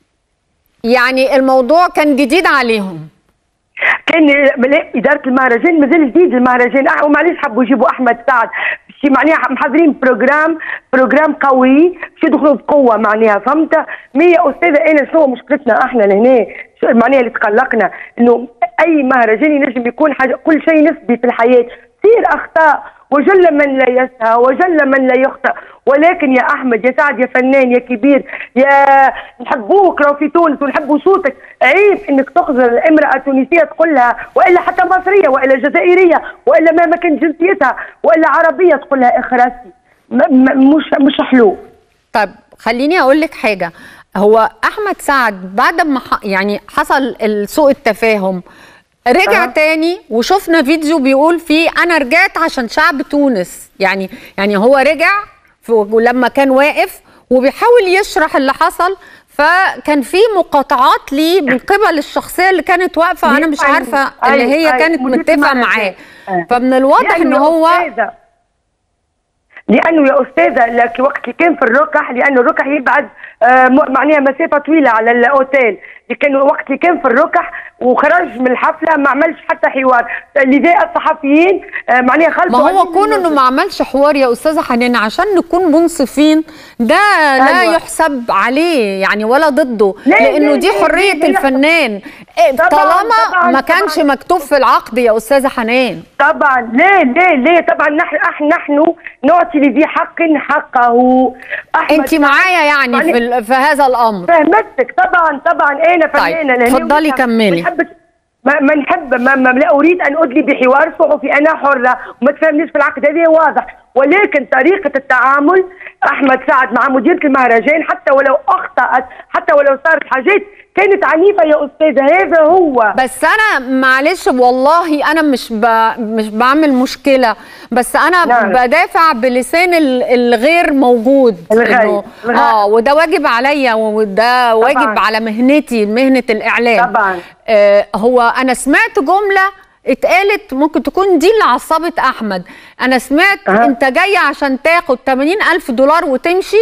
يعني الموضوع كان جديد عليهم كان ملا- إدارة المهرجان مازال جديد المهرجان أه ومعليش حبوا يجيبوا أحمد سعد شي معناها محضرين بروجرام بروجرام قوي شو يدخلوا بقوة معناها فهمت؟ مي يا أستاذة أنا شنو مشكلتنا إحنا لهنا شو معناها اللي تقلقنا إنه أي مهرجان ينجم يكون حاجة كل شيء نسبي في الحياة تصير أخطاء وجل من لا يسهى وجل من لا يخطئ ولكن يا احمد يا سعد يا فنان يا كبير يا نحبوك لو في تونس ونحبوا صوتك عيب انك تخزر امراه تونسيه تقول لها والا حتى مصريه والا جزائريه والا ما كان جنسيتها والا عربيه تقول لها اخرسي م- م- مش مش حلو طيب خليني اقول لك حاجه هو احمد سعد بعد ما ح- يعني حصل سوء التفاهم رجع أه. أه. تاني وشفنا فيديو بيقول فيه انا رجعت عشان شعب تونس يعني يعني هو رجع في- ولما كان واقف وبيحاول يشرح اللي حصل فكان في مقاطعات ليه من قبل الشخصيه اللي كانت واقفه انا مش أيوة، عارفه اللي أيوة، هي أيوة، كانت مديرة متفقه المهرجان. معاه أه. فمن الواضح لأنه ان يا هو أستاذة، لانه يا استاذه لك وقت اللي كان في الركح لانه الركح يبعد آه، م- معناها مسافه طويله على الاوتيل لكن وقت اللي كان في الركح وخرج من الحفله ما عملش حتى حوار لذا الصحفيين آه، معناها خلفوا ما هو قاعدين كون انه ما عملش حوار يا استاذه حنان عشان نكون منصفين ده لا أيوة. يحسب عليه يعني ولا ضده ليه- لانه ليه- دي ليه- حريه ليه- ليه يحسب؟ الفنان إيه، طبعاً- طالما طبعاً- ما كانش طبعاً. مكتوب في العقد يا استاذه حنان طبعا ليه ليه ليه طبعا نحن أح- نحن نعطي لذي حق حقه أحمد انت معايا يعني في, ال- في هذا الامر فهمتك طبعا طبعا انا طيب، فنانه لأني اتفضلي ما- كملي. ما نحبش- ما, ما نحب ما, ما لا اريد ان ادلي بحوار صحفي انا حره وما تفهمنيش في العقد هذا واضح ولكن طريقه التعامل احمد سعد مع مديره المهرجان حتى ولو اخطات حتى ولو صارت حاجات كانت عنيفه يا استاذه هذا هو بس انا معلش والله انا مش ب... مش بعمل مشكله بس انا نعم. بدافع بلسان ال- الغير موجود الغير. إنه- الغير. اه وده واجب عليا وده واجب على مهنتي مهنه الاعلام طبعاً. آه هو انا سمعت جمله اتقالت ممكن تكون دي اللي عصبت احمد انا سمعت أه. انت جاي عشان تاخد 80 الف دولار وتمشي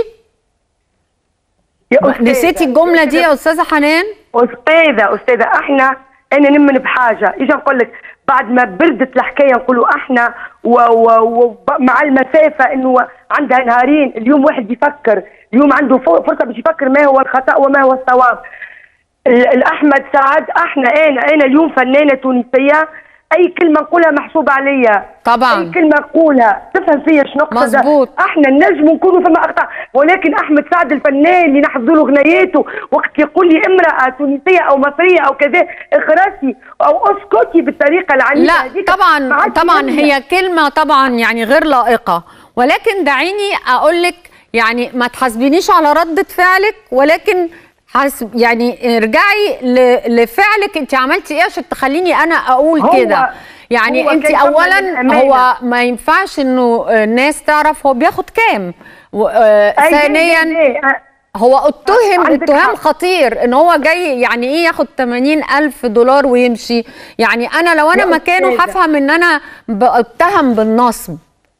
يا أستاذة. نسيتي الجمله دي يا استاذه حنان استاذه استاذه احنا انا نمن بحاجه اجي نقول لك بعد ما بردت الحكايه نقولوا احنا ومع المسافه انه عندها نهارين اليوم واحد يفكر اليوم عنده فو- فرصه باش يفكر ما هو الخطا وما هو الصواب ال- الاحمد سعد احنا انا انا اليوم فنانه تونسيه اي كلمه نقولها محسوبه عليا طبعاً. اي كلمه نقولها تفهم فيا شنو نقصد مظبوط. احنا نجم نكونوا فما اخطاء ولكن احمد سعد الفنان اللي نحفظوا له غناياته وقت يقول لي امراه تونسيه او مصريه او كذا اخرسي او اسكتي بالطريقه العنيفه لا هذيك. طبعا ما عادش طبعا يمنع. هي كلمه طبعا يعني غير لائقه ولكن دعيني اقول لك يعني ما تحاسبينيش على ردة فعلك ولكن حاسب يعني ارجعي ل- لفعلك انت عملتي ايه عشان تخليني انا اقول هو- كده يعني هو انت كان يعمل اولا بالأمانة. هو ما ينفعش انه الناس تعرف هو بياخد كام و- آه، أي ليه- ثانيا ليه- ليه؟ أه. هو اتهم عندك اتهام حق. خطير ان هو جاي يعني ايه ياخد 80 الف دولار ويمشي يعني انا لو انا يا مكانه أستاذة. هفهم ان انا بتهم بالنصب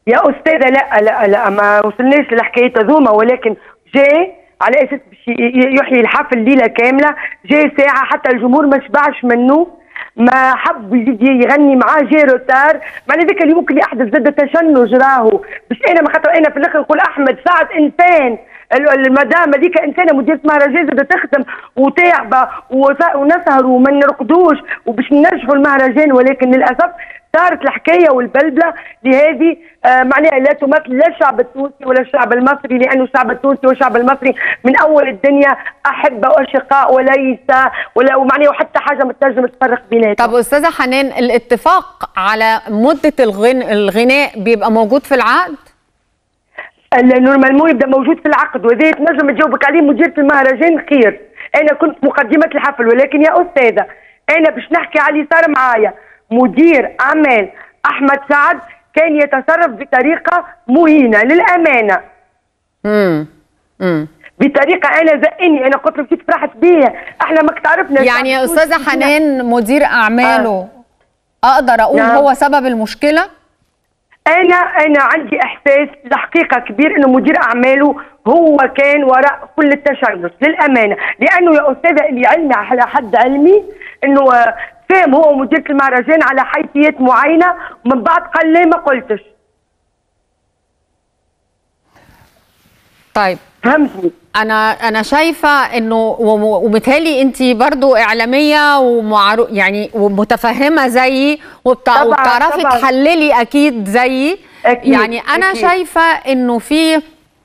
يا استاذه لا لا لا ما وصلناش للحكايه هذوما ولكن جاي على اساس باش ي- ي- يحيي الحفل ليله كامله جاي ساعه حتى الجمهور ما شبعش منه ما حب يزيد يغني معاه جاي روتار معنى ذاك اللي ممكن يحدث زاد تشنج راهو باش انا ما خاطر انا في الاخر نقول احمد سعد انسان ال- المدام هذيك انسانه مديره مهرجان زاد تخدم وتعبه وس- ونسهر وما نرقدوش وباش ننجحوا المهرجان ولكن للاسف صارت الحكايه والبلبله لهذه آه معناها لا تمثل لا الشعب التونسي ولا الشعب المصري لانه الشعب التونسي والشعب المصري من اول الدنيا احبه واشقاء وليس ولا ومعناها وحتى حاجه ما تنجم تفرق بيناتهم طب استاذه حنان الاتفاق على مده الغن... الغناء بيبقى موجود في العقد نورمالمون يبدا موجود في العقد وهذا تنجم تجاوبك عليه مديره المهرجان خير انا كنت مقدمه الحفل ولكن يا استاذه انا باش نحكي على اللي صار معايا مدير اعمال احمد سعد كان يتصرف بطريقه مهينه للامانه امم امم بطريقه انا زقني انا قلت له مشيت فرحت بيه احنا ما تعرفنا يعني يا استاذه حنان مدير اعماله اقدر اقول نعم. هو سبب المشكله انا انا عندي احساس لحقيقه كبير انه مدير اعماله هو كان وراء كل التشنج للامانه لانه يا استاذه اللي علمي على حد علمي انه آه، فهم هو مديره المهرجان على حيثيات معينه ومن بعد قال لي ما قلتش طيب فهمتني انا انا شايفه انه وم- ومتهيألي انت برضو اعلاميه ومعرو يعني ومتفهمه زيي وبتع... طبعاً، وبتعرفي طبعاً. تحللي اكيد زيي أكيد، يعني انا أكيد. شايفه انه في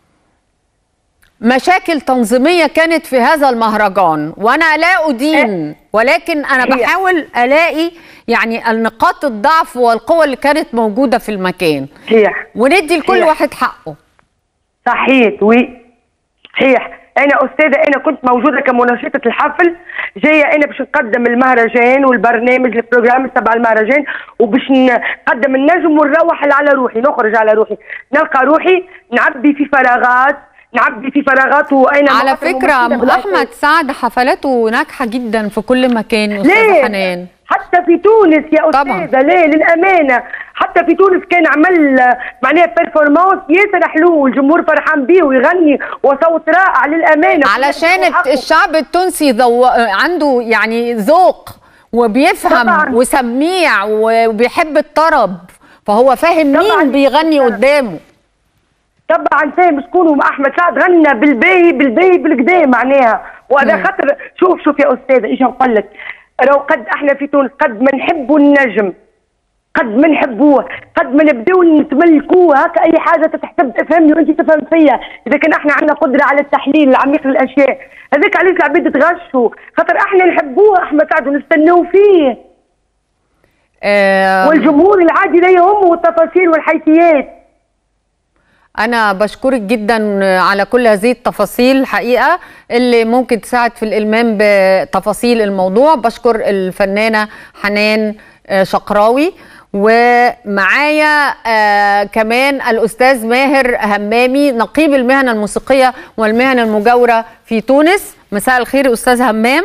مشاكل تنظيميه كانت في هذا المهرجان وانا لا ادين ولكن انا هي. بحاول الاقي يعني النقاط الضعف والقوه اللي كانت موجوده في المكان صحيح وندي لكل هي. واحد حقه صحيح وي صحيح انا استاذه انا كنت موجوده كمنشطه الحفل جايه انا باش نقدم المهرجان والبرنامج البروجرام تبع المهرجان وباش نقدم النجم ونروح على روحي نخرج على روحي نلقى روحي نعبي في فراغات نعبي في فراغات وانا على مؤثرة فكرة ممثلة بالأساس. أحمد سعد حفلاته ناجحة جدا في كل مكان أستاذة ليه؟ حنان حتى في تونس يا طبعاً. استاذه ليه للامانه حتى في تونس كان عمل آه، معناها بيرفورمانس ياسر حلو والجمهور فرحان بيه ويغني وصوت رائع للامانه علشان كل حقه. الشعب التونسي ذو... عنده يعني ذوق وبيفهم طبعاً. وسميع وبيحب الطرب فهو فاهم طبعاً. مين بيغني قدامه طبعا فاهم شكون احمد سعد غنى بالباهي بالباهي بالكدا معناها وهذا خاطر شوف شوف يا استاذه ايش نقول لك لو قد احنا في تونس قد ما نحبوا النجم قد ما نحبوه قد ما نبداو نتملكوه هكا اي حاجه تتحسب تفهمني وانت تفهم فيا اذا كان احنا عندنا قدره على التحليل العميق للاشياء هذاك علاش العباد تغشوا خاطر احنا نحبوه احمد سعد ونستناو فيه آه والجمهور العادي لا يهمه التفاصيل والحيثيات أنا بشكرك جدا على كل هذه التفاصيل الحقيقة اللي ممكن تساعد في الإلمام بتفاصيل الموضوع بشكر الفنانة حنان آه، شقراوي ومعايا آه كمان الأستاذ ماهر همامي نقيب المهنة الموسيقية والمهن المجاورة في تونس مساء الخير أستاذ همام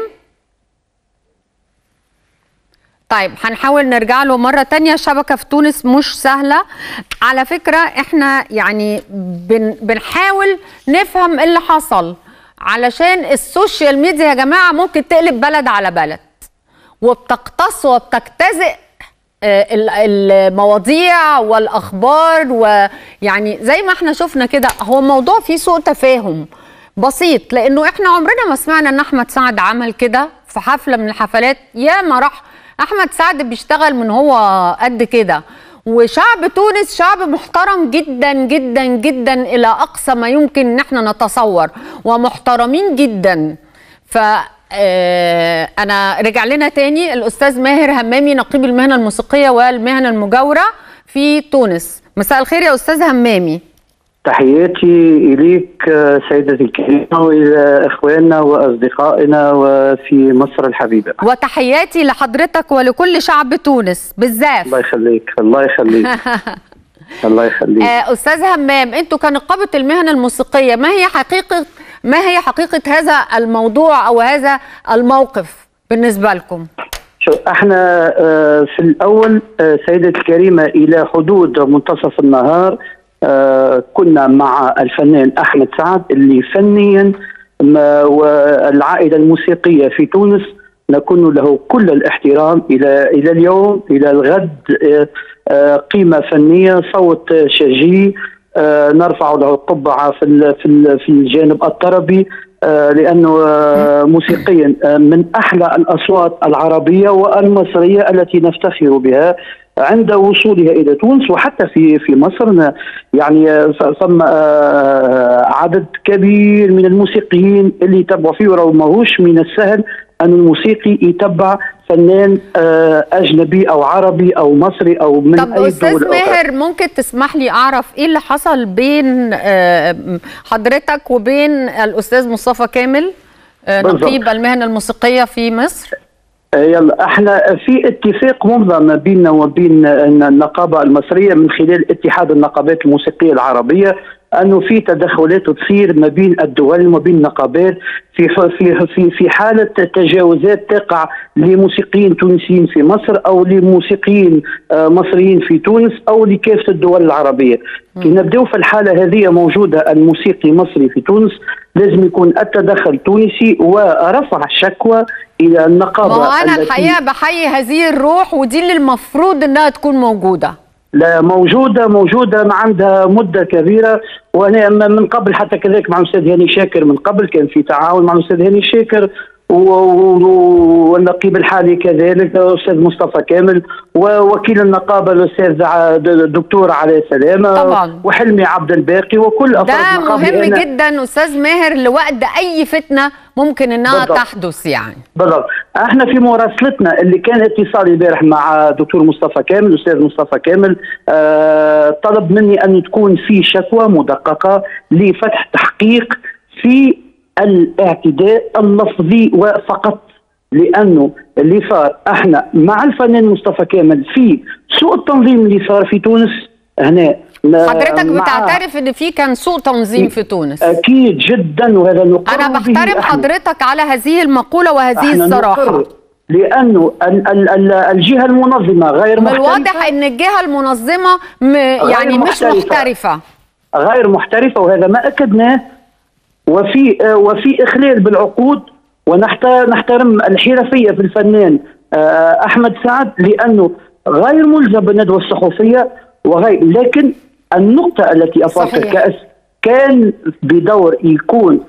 طيب هنحاول نرجع له مرة تانية الشبكة في تونس مش سهلة على فكرة احنا يعني بن بنحاول نفهم اللي حصل علشان السوشيال ميديا يا جماعة ممكن تقلب بلد على بلد وبتقتص وبتجتزئ آه، ال- المواضيع والاخبار ويعني زي ما احنا شفنا كده هو موضوع فيه سوء تفاهم بسيط لانه احنا عمرنا ما سمعنا ان احمد سعد عمل كده في حفله من الحفلات يا ما راح احمد سعد بيشتغل من هو قد كده وشعب تونس شعب محترم جدا جدا جدا الى اقصى ما يمكن ان احنا نتصور ومحترمين جدا ف آه، انا رجع لنا تاني الاستاذ ماهر همامي نقيب المهنه الموسيقيه والمهنه المجاوره في تونس مساء الخير يا استاذ همامي تحياتي إليك آه، سيدتي الكريمة وإلى إخواننا وأصدقائنا وفي مصر الحبيبة وتحياتي لحضرتك ولكل شعب تونس بالذات الله يخليك الله يخليك الله يخليك آه، استاذ همام انتوا كنقابه المهنه الموسيقيه ما هي حقيقه ما هي حقيقه هذا الموضوع او هذا الموقف بالنسبه لكم شو احنا آه، في الاول آه، سيدتي الكريمه الى حدود منتصف النهار آه، كنا مع الفنان احمد سعد اللي فنيا ما- والعائله الموسيقيه في تونس نكون له كل الاحترام الى الى اليوم الى الغد آه، آه، قيمه فنيه صوت آه، شجي آه، نرفع له القبعه في ال- في ال- في الجانب الطربي آه، لانه آه، موسيقيا آه، من احلى الاصوات العربيه والمصريه التي نفتخر بها عند وصولها الى تونس وحتى في في مصر ن- يعني آه، ف- ثم آه، عدد كبير من الموسيقيين اللي يتبعوا فيه ورغم ماهوش من السهل ان الموسيقي يتبع فنان آه، اجنبي او عربي او مصري او من طب اي استاذ دول أخرى. ماهر ممكن تسمح لي اعرف ايه اللي حصل بين آه، حضرتك وبين الاستاذ مصطفى كامل آه، بالضبط. نقيب المهنه الموسيقيه في مصر آه، يلا احنا في اتفاق ممضى ما بيننا وبين النقابه المصريه من خلال اتحاد النقابات الموسيقيه العربيه انه في تدخلات تصير ما بين الدول وما بين النقابات في في في في حاله تجاوزات تقع لموسيقيين تونسيين في مصر او لموسيقيين آه، مصريين في تونس او لكافه الدول العربيه. كي نبداو في الحاله هذه موجوده الموسيقي مصري في تونس لازم يكون التدخل تونسي ورفع الشكوى الى ما النقابه هو انا التي- الحقيقه بحيي هذه الروح ودي اللي المفروض انها تكون موجوده لا موجودة موجودة ما عندها مدة كبيرة وأنا م- من قبل حتى كذلك مع الأستاذ هاني شاكر من قبل كان في تعاون مع الأستاذ هاني شاكر و- و- والنقيب الحالي كذلك الأستاذ مصطفى كامل ووكيل النقابة الأستاذ ع- د- الدكتور علي سلامة طبعاً. وحلمي عبد الباقي وكل أفراد ده النقابة مهم أنا- جدا استاذ ماهر لوقت اي فتنه ممكن انها بالضبط. تحدث يعني بالضبط احنا في مراسلتنا اللي كان اتصالي البارح مع دكتور مصطفى كامل الاستاذ مصطفى كامل آه طلب مني ان تكون في شكوى مدققه لفتح تحقيق في الاعتداء اللفظي وفقط لانه اللي صار احنا مع الفنان مصطفى كامل في سوء التنظيم اللي صار في تونس هنا حضرتك مع- بتعترف ان في كان سوء تنظيم في تونس اكيد جدا وهذا نقر انا به بحترم إحنا. حضرتك على هذه المقوله وهذه احنا الصراحه نقر لانه ال- ال- ال- الجهه المنظمه غير من محترفه الواضح ان الجهه المنظمه م يعني مش محترفة. محترفه غير محترفه وهذا ما اكدناه وفي آه، وفي اخلال بالعقود ونحترم الحرفيه في الفنان آه، احمد سعد لانه غير ملزم بالندوه الصحفيه وغير لكن النقطه التي افاضت صحيح. الكاس كان بدور يكون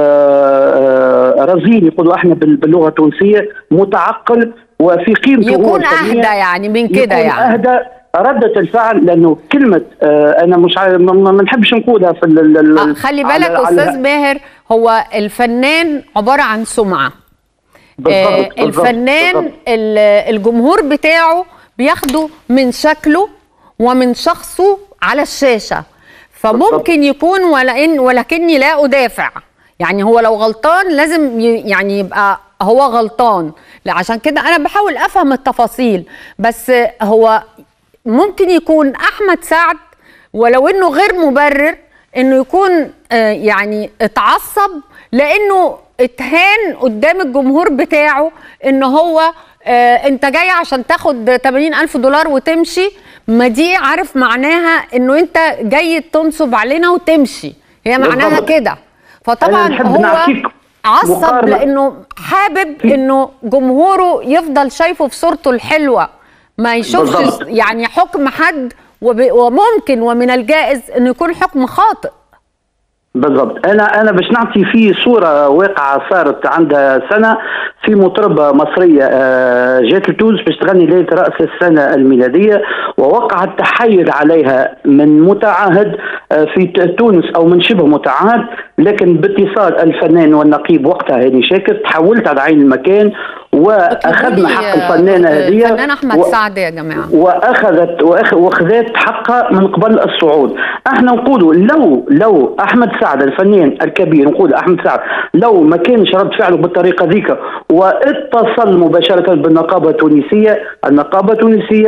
آه، آه، رزين يقولوا احنا بال- باللغه التونسيه متعقل وفي قيمته هو يكون الفنية. اهدى يعني من كده يكون يعني اهدى ردة الفعل لانه كلمة آه انا مش عارف ما ما- ما نحبش نقولها في ال- ال- آه، ال- خلي على- بالك على- استاذ ماهر هو الفنان عباره عن سمعه بالضبط، آه، بالضبط، الفنان بالضبط. ال- الجمهور بتاعه بياخده من شكله ومن شخصه على الشاشه فممكن يكون ولئن ولكني لا ادافع يعني هو لو غلطان لازم ي- يعني يبقى هو غلطان لا عشان كده انا بحاول افهم التفاصيل بس هو ممكن يكون احمد سعد ولو انه غير مبرر انه يكون آه، يعني اتعصب لانه اتهان قدام الجمهور بتاعه ان هو آه، انت جاي عشان تاخد 80 الف دولار وتمشي ما دي عارف معناها انه انت جاي تنصب علينا وتمشي هي معناها بالضبط. كده فطبعا أنا نحب هو نعطيك عصب مقارنة. لانه حابب انه جمهوره يفضل شايفه في صورته الحلوه ما يشوفش بالضبط. يعني حكم حد وب- وممكن ومن الجائز انه يكون حكم خاطئ بالضبط انا انا باش نعطي فيه صوره واقعه صارت عندها سنه في مطربه مصريه آه، جات لتونس باش تغني ليله راس السنه الميلاديه ووقع التحايل عليها من متعهد آه، في ت- تونس او من شبه متعهد لكن باتصال الفنان والنقيب وقتها هاني شاكر تحولت على عين المكان واخذنا حق الفنانه هذه الفنان احمد و- سعد يا جماعه واخذت وأخ- واخذت حقها من قبل الصعود احنا نقولوا لو لو احمد سعد الفنان الكبير نقول احمد سعد لو ما كانش رد فعله بالطريقه ذيك واتصل مباشره بالنقابه التونسيه النقابه التونسيه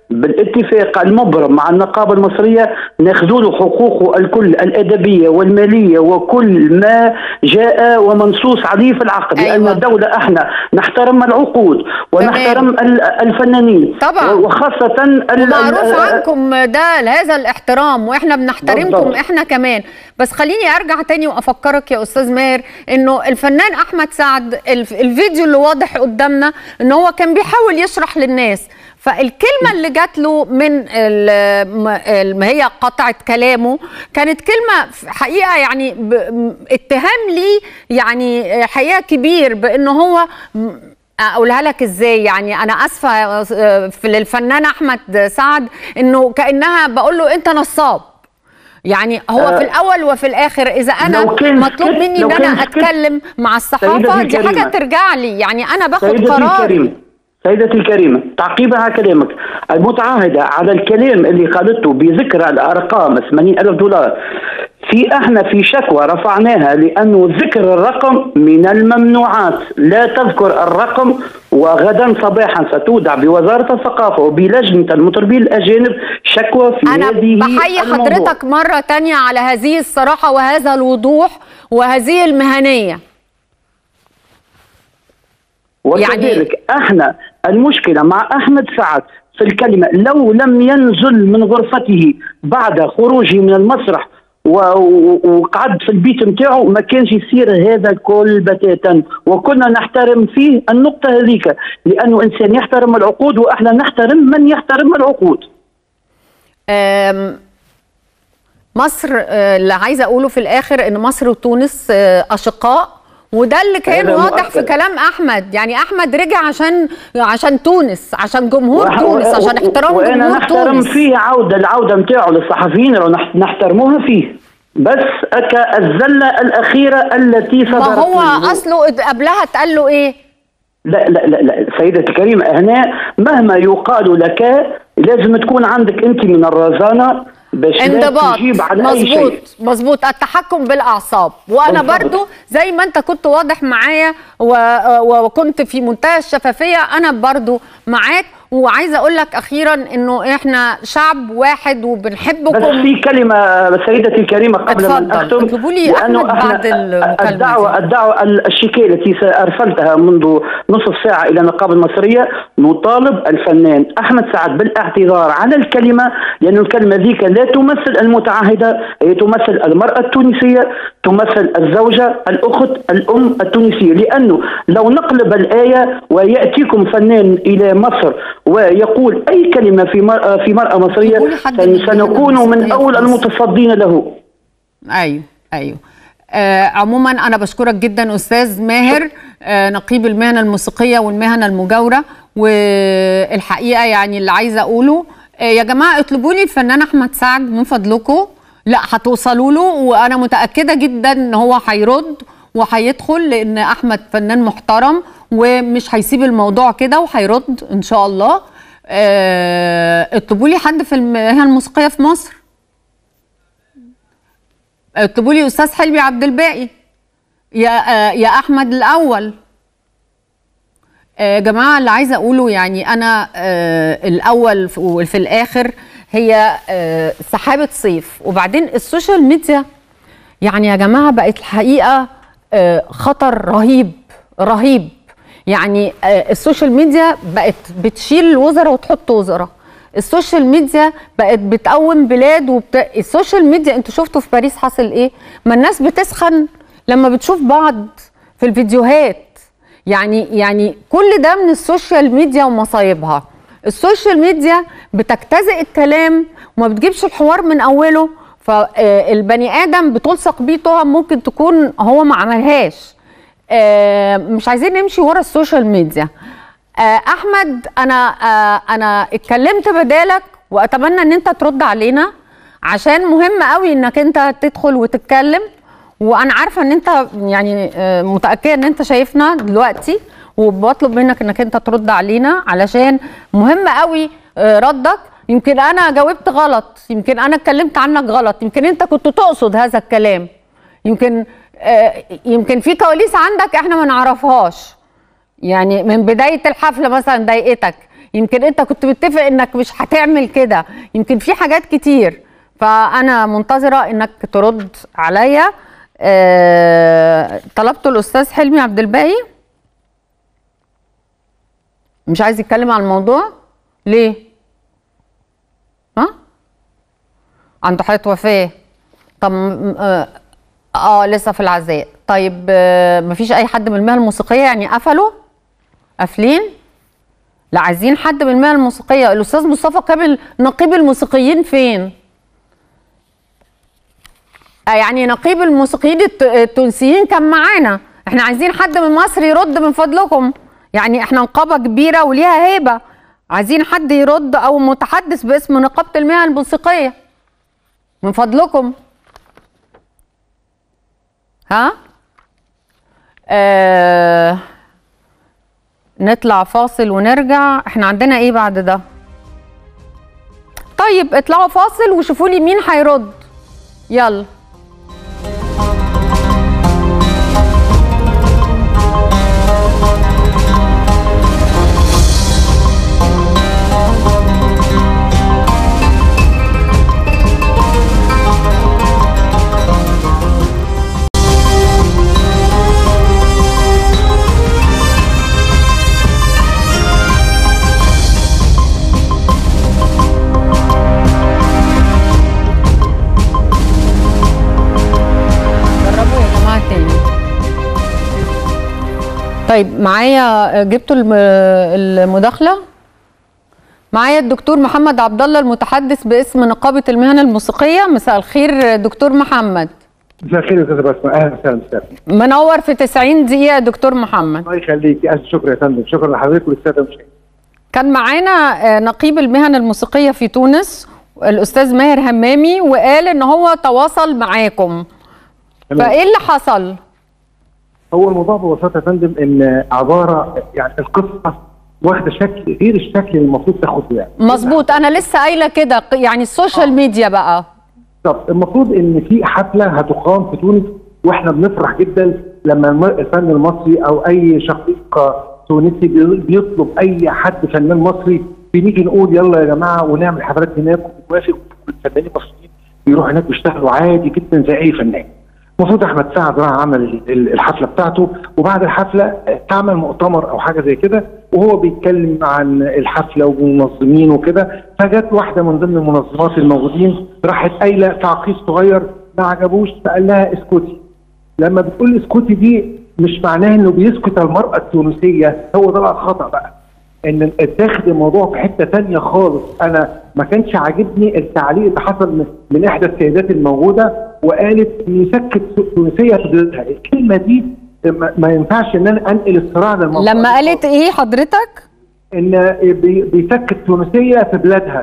بالاتفاق المبرم مع النقابه المصريه ناخذوا له حقوقه الكل الادبيه والماليه وكل ما جاء ومنصوص عليه في العقد أيوة. لان الدوله احنا نحترم العقود ونحترم ال- الفنانين طبعا. وخاصه ال- ومعروف ال- عنكم ده هذا الاحترام واحنا بنحترمكم بالضبط. احنا كمان بس خليني ارجع تاني وافكرك يا استاذ ماهر انه الفنان احمد سعد الف- الفيديو اللي واضح قدامنا ان هو كان بيحاول يشرح للناس فالكلمة اللي جات له من ال- م- ال- ما هي قطعة كلامه كانت كلمة في حقيقة يعني ب- م- اتهام لي يعني حقيقة كبير بأنه هو م- اقولها لك ازاي يعني انا اسفه آه، في للفنان احمد سعد انه كانها بقول له انت نصاب يعني هو آه، في الاول وفي الاخر اذا انا لو كان مطلوب سكت- مني لو ان انا كان سكت- اتكلم مع الصحافه سيدتي دي حاجه الكريمة. ترجع لي يعني انا باخد سيدتي قرار الكريمة سيدتي الكريمة تعقيبا على كلامك المتعاهدة على الكلام اللي قالته بذكر الأرقام 80 ألف دولار في احنا في شكوى رفعناها لانه ذكر الرقم من الممنوعات لا تذكر الرقم وغدا صباحا ستودع بوزاره الثقافه وبلجنه المطربين الاجانب شكوى في انا هذه بحيي الموضوع. حضرتك مره تانية على هذه الصراحه وهذا الوضوح وهذه المهنيه وكذلك يعني احنا المشكله مع احمد سعد في الكلمه لو لم ينزل من غرفته بعد خروجه من المسرح و- و- وقعد في البيت نتاعو ما كانش يصير هذا الكل بتاتا وكنا نحترم فيه النقطه هذيك لانه انسان يحترم العقود واحنا نحترم من يحترم العقود أم، مصر آه، اللي عايزه اقوله في الاخر ان مصر وتونس آه، اشقاء وده اللي كان هذا واضح في مؤكد. كلام احمد يعني احمد رجع عشان عشان تونس عشان جمهور وح- تونس و- عشان و- احترام وانا جمهور نحترم تونس فيه عوده العوده نتاعو للصحفيين لو نح- نحترموها فيه بس أكا الزله الاخيره التي صدرت ما هو منه. اصله قبلها اتقال له ايه لا لا لا لا سيدتي الكريمة هنا مهما يقال لك لازم تكون عندك انت من الرزانة باش لا انضباط تجيب على اي مظبوط شيء مظبوط التحكم بالاعصاب وانا بالضبط. برضو زي ما انت كنت واضح معايا و- وكنت في منتهى الشفافيه انا برضو معاك وعايزه اقول لك اخيرا انه احنا شعب واحد بس وبنحبكم في كلمة سيدتي الكريمة قبل اتفضل. ما أختم اطلبوا لي لأنه أحمد إحنا بعد المكالمة الدعوة دي. الدعوة الشكاية التي أرسلتها منذ نصف ساعة إلى النقابة المصرية نطالب الفنان أحمد سعد بالاعتذار على الكلمة لأن الكلمة ذيك لا تمثل المتعهدة هي تمثل المرأة التونسية تمثل الزوجة الأخت الأم التونسية لأنه لو نقلب الآية ويأتيكم فنان إلى مصر ويقول أي كلمة في مرأة في مرأة مصرية يقول حد سن- من سنكون من المصرية أول في مصر. المتصدين له ايوه ايوه آه عموما انا بشكرك جدا استاذ ماهر آه نقيب المهنه الموسيقيه والمهنه المجاوره والحقيقه يعني اللي عايزه اقوله آه يا جماعه اطلبوا لي الفنان احمد سعد من فضلكم لا هتوصلوا له وانا متاكده جدا ان هو هيرد وهيدخل لان احمد فنان محترم ومش هيسيب الموضوع كده وهيرد ان شاء الله آه اطلبوا لي حد في المهنه الموسيقيه في مصر اكتبوا لي استاذ حلمي عبد الباقي يا آه يا احمد الاول آه، يا جماعه اللي عايزه اقوله يعني انا آه الاول ف- وفي الاخر هي آه سحابه صيف وبعدين السوشيال ميديا يعني يا جماعه بقت الحقيقه آه خطر رهيب رهيب يعني آه السوشيال ميديا بقت بتشيل الوزراء وتحط وزراء السوشيال ميديا بقت بتقوم بلاد وبت... السوشيال ميديا انتوا شفتوا في باريس حصل ايه ما الناس بتسخن لما بتشوف بعض في الفيديوهات يعني يعني كل ده من السوشيال ميديا ومصايبها السوشيال ميديا بتجتزئ الكلام وما بتجيبش الحوار من اوله فالبني ادم بتلصق بيه تهم ممكن تكون هو ما عملهاش آه، مش عايزين نمشي ورا السوشيال ميديا آه، احمد انا آه، انا اتكلمت بدالك واتمنى ان انت ترد علينا عشان مهم قوي انك انت تدخل وتتكلم وانا عارفه ان انت يعني آه، متاكده ان انت شايفنا دلوقتي وبطلب منك انك انت ترد علينا علشان مهم قوي آه، ردك يمكن انا جاوبت غلط يمكن انا اتكلمت عنك غلط يمكن انت كنت تقصد هذا الكلام يمكن آه، يمكن في كواليس عندك احنا ما نعرفهاش يعني من بدايه الحفله مثلا ضايقتك يمكن انت كنت متفق انك مش هتعمل كده يمكن في حاجات كتير فانا منتظره انك ترد عليا آه، طلبت الاستاذ حلمي عبد الباقي مش عايز يتكلم عن الموضوع ليه ها عنده حالة وفاة طب م- اه, آه لسه في العزاء طيب آه مفيش اي حد من المهن الموسيقيه يعني قفلوا قافلين لا عايزين حد من المهن الموسيقيه الاستاذ مصطفى كامل نقيب الموسيقيين فين آه يعني نقيب الموسيقيين الت- التونسيين كان معانا احنا عايزين حد من مصر يرد من فضلكم يعني احنا نقابه كبيره وليها هيبه عايزين حد يرد او متحدث باسم نقابه المهن الموسيقيه من فضلكم ها آه نطلع فاصل ونرجع احنا عندنا ايه بعد ده طيب اطلعوا فاصل وشوفوا لي مين هيرد يلا جربوا يا جماعه تاني طيب معايا جبتوا الم- المداخله معايا الدكتور محمد عبد الله المتحدث باسم نقابه المهن الموسيقيه مساء الخير دكتور محمد مساء الخير يا استاذ بسمه اهلا وسهلا مساء منور في 90 دقيقه يا دكتور محمد الله يخليك الف شكر يا فندم شكرا لحضرتك وللساده المشاهدين كان معانا آه، نقيب المهن الموسيقيه في تونس الاستاذ ماهر همامي وقال ان هو تواصل معاكم تمام. فايه اللي حصل هو الموضوع ببساطه يا فندم ان عباره يعني القصه واخده شكل غير الشكل اللي المفروض تاخده يعني مظبوط انا لسه قايله كده ق- يعني السوشيال ميديا بقى طب المفروض ان في حفله هتقام في تونس واحنا بنفرح جدا لما الم- الفن المصري او اي شقيق تونسي بي- بيطلب اي حد فنان مصري بنيجي نقول يلا يا جماعه ونعمل حفلات هناك ونوافق الفنانين المصريين بيروحوا هناك بيشتغلوا عادي جدا زي اي فنان. المفروض احمد سعد راح عمل ال- ال- الحفله بتاعته وبعد الحفله اتعمل مؤتمر او حاجه زي كده وهو بيتكلم عن الحفله ومنظمين وكده فجت واحده من ضمن المنظمات الموجودين راحت قايله تعقيب صغير ما عجبوش فقال لها اسكتي لما بتقول اسكتي دي مش معناها انه بيسكت المراه التونسيه هو ده بقى الخطا بقى ان اتاخد الموضوع في حته تانية خالص انا ما كانش عاجبني التعليق اللي حصل من, من احدى السيدات الموجوده وقالت يسكت تونسيه في بلادها الكلمه دي ما ما ينفعش ان انا انقل الصراع للموضوع لما قالت ايه حضرتك ان بي- بيسكت تونسيه في بلادها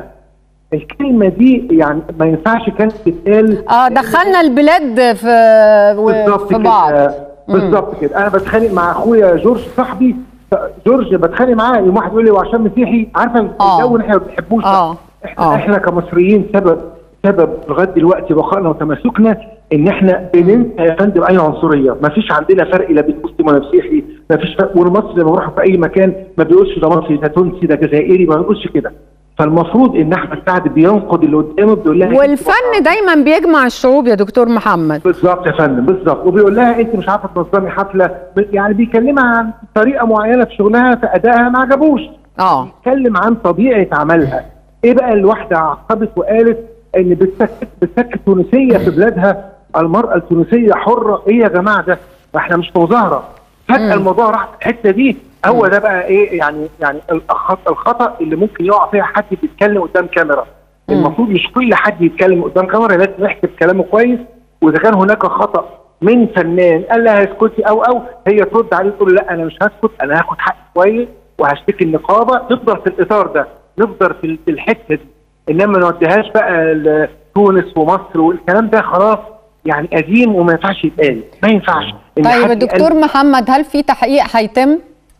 الكلمه دي يعني ما ينفعش كانت تتقال اه دخلنا البلاد في و- بالظبط في بعض كده بالظبط كده انا بتخانق مع اخويا جورج صاحبي ف- جورج بتخانق معاه يوم واحد يقول لي وعشان مسيحي عارفه آه. الجو اللي احنا ما بنحبوش ده. آه. احنا آه. احنا كمصريين سبب سبب لغايه دلوقتي بقائنا وتماسكنا ان احنا بننسى يا فندم اي عنصريه ما فيش عندنا فرق لا بين مسلم ولا مسيحي ما فيش فرق والمصري لما بيروح في اي مكان ما بيقولش ده مصري ده تونسي ده جزائري ما بيقولش كده فالمفروض ان احمد سعد بينقد اللي قدامه بيقول لها والفن دايما بيجمع الشعوب يا دكتور محمد بالظبط يا فندم بالظبط وبيقول لها انت مش عارفه تنظمي حفله يعني بيكلمها عن طريقه معينه في شغلها في ادائها ما عجبوش اه بيتكلم عن طبيعه عملها ايه بقى الواحده عقبت وقالت ان بتسكت بتسكت تونسيه في بلادها المراه التونسيه حره ايه يا جماعه ده ما احنا مش في مظاهره فجاه الموضوع راح في الحته دي هو ده بقى ايه يعني يعني الخطا الخطا اللي ممكن يقع فيها حد بيتكلم قدام كاميرا المفروض مش كل حد يتكلم قدام كاميرا لازم يحسب كلامه كويس واذا كان هناك خطا من فنان قال لها اسكتي او او هي ترد عليه تقول لا انا مش هسكت انا هاخد حقي كويس وهشتكي النقابه نفضل في الاطار ده نفضل في في الحته دي انما ما نوديهاش بقى لتونس ومصر والكلام ده خلاص يعني قديم وما ينفعش يتقال ما ينفعش إن طيب حد يا دكتور يقل- محمد هل في تحقيق هيتم؟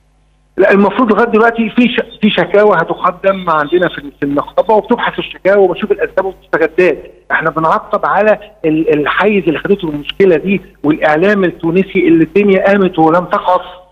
لا المفروض لغايه دلوقتي في ش... في شكاوى هتقدم عندنا في في النقابه وبتبحث الشكاوى وبتشوف الاسباب وبتستجدات احنا بنعقب على ال- الحيز اللي خدته المشكله دي والاعلام التونسي اللي الدنيا قامت ولم تقف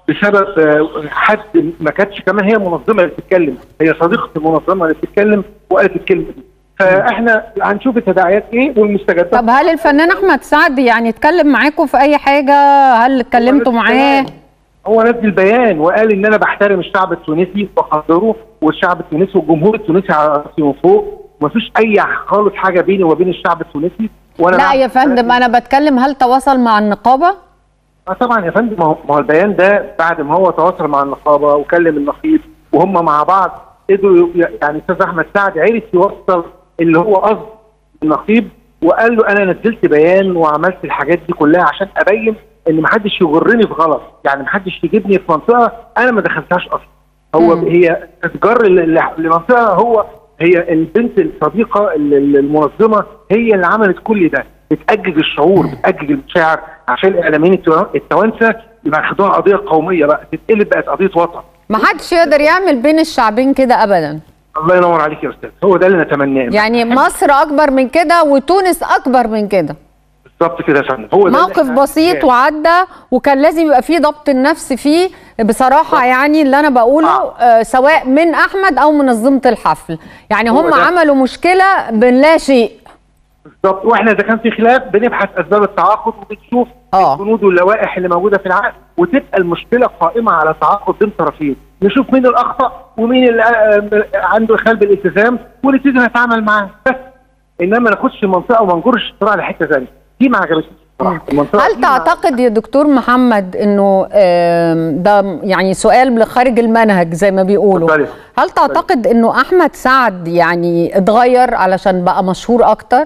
بسبب آه، حد ما كانتش كمان هي المنظمه اللي بتتكلم هي صديقه المنظمه اللي بتتكلم وقالت الكلمه دي فاحنا هنشوف التداعيات ايه والمستجدات طب هل الفنان احمد سعد يعني اتكلم معاكم في اي حاجه هل اتكلمتوا معاه هو نزل بيان وقال ان انا بحترم الشعب التونسي وبقدره والشعب التونسي والجمهور التونسي على راسي من فوق ومفيش اي خالص حاجه بيني وبين الشعب التونسي وانا لا بعمل- يا فندم انا بتكلم هل تواصل مع النقابه اه طبعا يا فندم ما هو- ما هو البيان ده بعد ما هو تواصل مع النقابه وكلم النقيب وهم مع بعض قدروا ي- يعني استاذ احمد سعد عرف يوصل اللي هو قصد النقيب وقال له انا نزلت بيان وعملت الحاجات دي كلها عشان ابين ان محدش يغرني في غلط يعني محدش يجيبني في منطقه انا ما دخلتهاش اصلا هو مم. هي اتجر ل- ل- لمنطقه هو هي البنت الصديقه ال- ال- المنظمه هي اللي عملت كل ده بتأجج الشعور بتأجج المشاعر عشان الاعلاميين التو- التوانسه يبقى خدوها قضيه قوميه بقى تتقلب بقت قضيه وطن ما حدش يقدر يعمل بين الشعبين كده ابدا الله ينور عليك يا استاذ هو ده اللي نتمناه يعني مصر اكبر من كده وتونس اكبر من كده بالظبط كده يا فندم هو ده اللي موقف إحنا بسيط عايزينه. وعدى وكان لازم يبقى فيه ضبط النفس فيه بصراحة يعني اللي أنا بقوله آه سواء من أحمد أو منظمة الحفل يعني هو هم ده. عملوا مشكلة من لا شيء بالظبط واحنا اذا كان في خلاف بنبحث اسباب التعاقد وبنشوف آه. البنود واللوائح اللي موجوده في العقد وتبقى المشكله قائمه على تعاقد بين طرفين نشوف مين الاخطا ومين اللي آه، عنده خلل بالالتزام ونبتدي نتعامل معاه بس انما ما ناخدش منطقه وما نجرش الصراع لحته ثانيه دي ما عجبتنيش بصراحه المنطقه هل دي ما- تعتقد يا دكتور محمد انه آم، ده يعني سؤال خارج المنهج زي ما بيقولوا اتفضلي. هل تعتقد انه احمد سعد يعني اتغير علشان بقى مشهور اكتر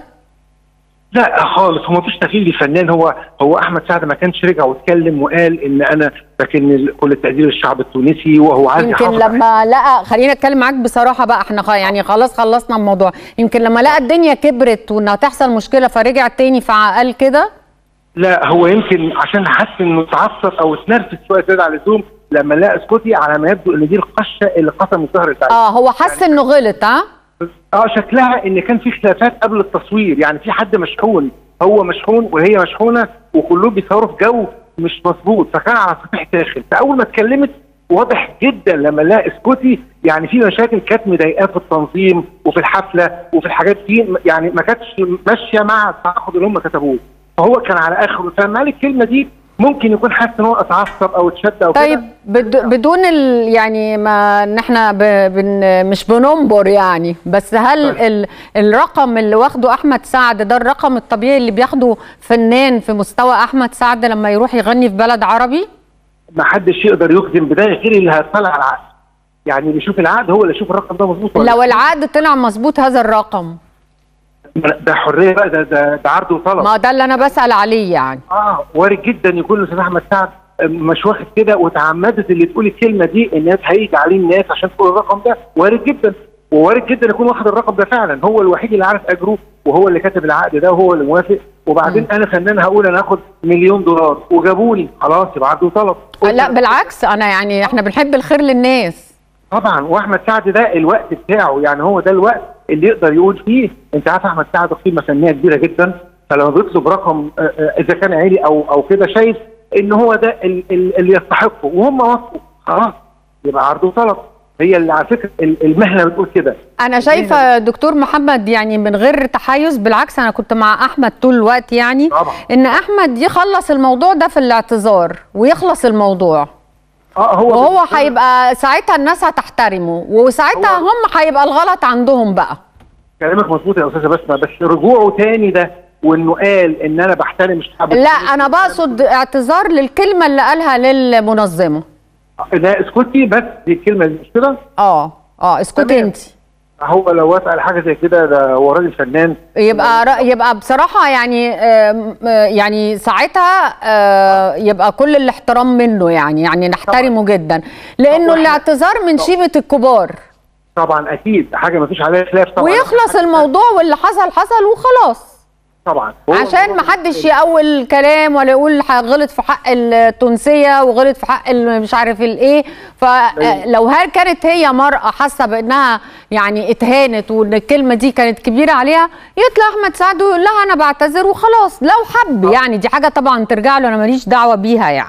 لا خالص هو مفيش تغيير لفنان هو هو احمد سعد ما كانش رجع واتكلم وقال ان انا لكن كل التقدير للشعب التونسي وهو عايز يمكن يحافظ على لما لقى خلينا اتكلم معاك بصراحه بقى احنا خ- يعني خلاص خلصنا الموضوع يمكن لما لقى الدنيا كبرت وانها تحصل مشكله فرجع تاني فقال كده لا هو يمكن عشان حس انه اتعصب او اتنرفز شويه زياده على اللزوم لما لقى سكوتي على ما يبدو ان دي القشه اللي قسم الظهر بتاعتها اه هو حس انه غلط ها اه شكلها ان كان في خلافات قبل التصوير يعني في حد مشحون هو مشحون وهي مشحونه وكلهم بيصوروا في جو مش مظبوط فكان على صفيح داخل فاول ما اتكلمت واضح جدا لما لقى سكوتي يعني في مشاكل كانت مضايقاه في التنظيم وفي الحفله وفي الحاجات دي يعني ما كانتش ماشيه مع التعاقد اللي هم كتبوه فهو كان على اخره فلما قال الكلمه دي ممكن يكون حاسس ان هو اتعصب او اتشد او طيب كده بد بدون ال يعني ما ان احنا ب بن مش بننبر يعني بس هل طيب. ال الرقم اللي واخده احمد سعد ده الرقم الطبيعي اللي بياخده فنان في مستوى احمد سعد لما يروح يغني في بلد عربي ما حدش يقدر يجزم بده غير اللي هيطلع على العقد يعني اللي يشوف العقد هو اللي يشوف الرقم ده مظبوط ولا لو العقد طلع مظبوط هذا الرقم لا. ده حريه بقى ده ده, ده عرض وطلب ما ده اللي انا بسأل عليه يعني اه وارد جدا يكون الاستاذ احمد سعد مش واخد كده وتعمدت اللي تقول الكلمه دي الناس هيجي عليه الناس عشان تقول الرقم ده وارد جدا ووارد جدا يكون واخد الرقم ده فعلا هو الوحيد اللي عارف اجره وهو اللي كاتب العقد ده وهو اللي موافق وبعدين انا فنان هقول انا هاخد مليون دولار وجابوني خلاص يبقى عرض وطلب لا بالعكس انا يعني احنا بنحب الخير للناس طبعا واحمد سعد ده الوقت بتاعه يعني هو ده الوقت اللي يقدر يقول فيه انت عارف احمد سعد قيمه فنيه كبيره جدا فلما بيطلب رقم آه، آه، اذا كان عالي او او كده شايف ان هو ده ال- ال- اللي يستحقه وهم وافقوا خلاص يبقى عرض وطلب هي اللي على فكره ال- المهنه بتقول كده انا شايفه دكتور محمد يعني من غير تحيز بالعكس انا كنت مع احمد طول الوقت يعني طبعا. ان احمد يخلص الموضوع ده في الاعتذار ويخلص الموضوع اه هو وهو بالنسبة له- هيبقى ساعتها الناس هتحترمه وساعتها هو- هم هيبقى الغلط عندهم بقى كلامك مظبوط يا استاذه بسمه بس رجوعه تاني ده وانه قال ان انا بحترم الشعب لا انا بقصد اعتذار للكلمه اللي قالها للمنظمه لا اسكتي بس دي الكلمه دي مش كده اه اه اسكتي تمام. انت هو لو وافق على حاجه زي كده ده هو راجل فنان يبقى رأ- يبقى بصراحه يعني آم، آه، يعني ساعتها آه، يبقى كل الاحترام منه يعني يعني نحترمه جدا لانه طبعاً. الاعتذار من شيبه الكبار طبعا اكيد حاجه ما فيش عليها خلاف طبعا ويخلص الموضوع واللي حصل حصل وخلاص طبعا هو عشان ما حدش يقول كلام ولا يقول ح- غلط في حق التونسيه وغلط في حق ال- مش عارف الايه فلو هل كانت هي مرأة حاسه بانها يعني اتهانت وان الكلمه دي كانت كبيره عليها يطلع احمد سعد ويقول لها انا بعتذر وخلاص لو حب يعني دي حاجه طبعا ترجع له انا ماليش دعوه بيها يعني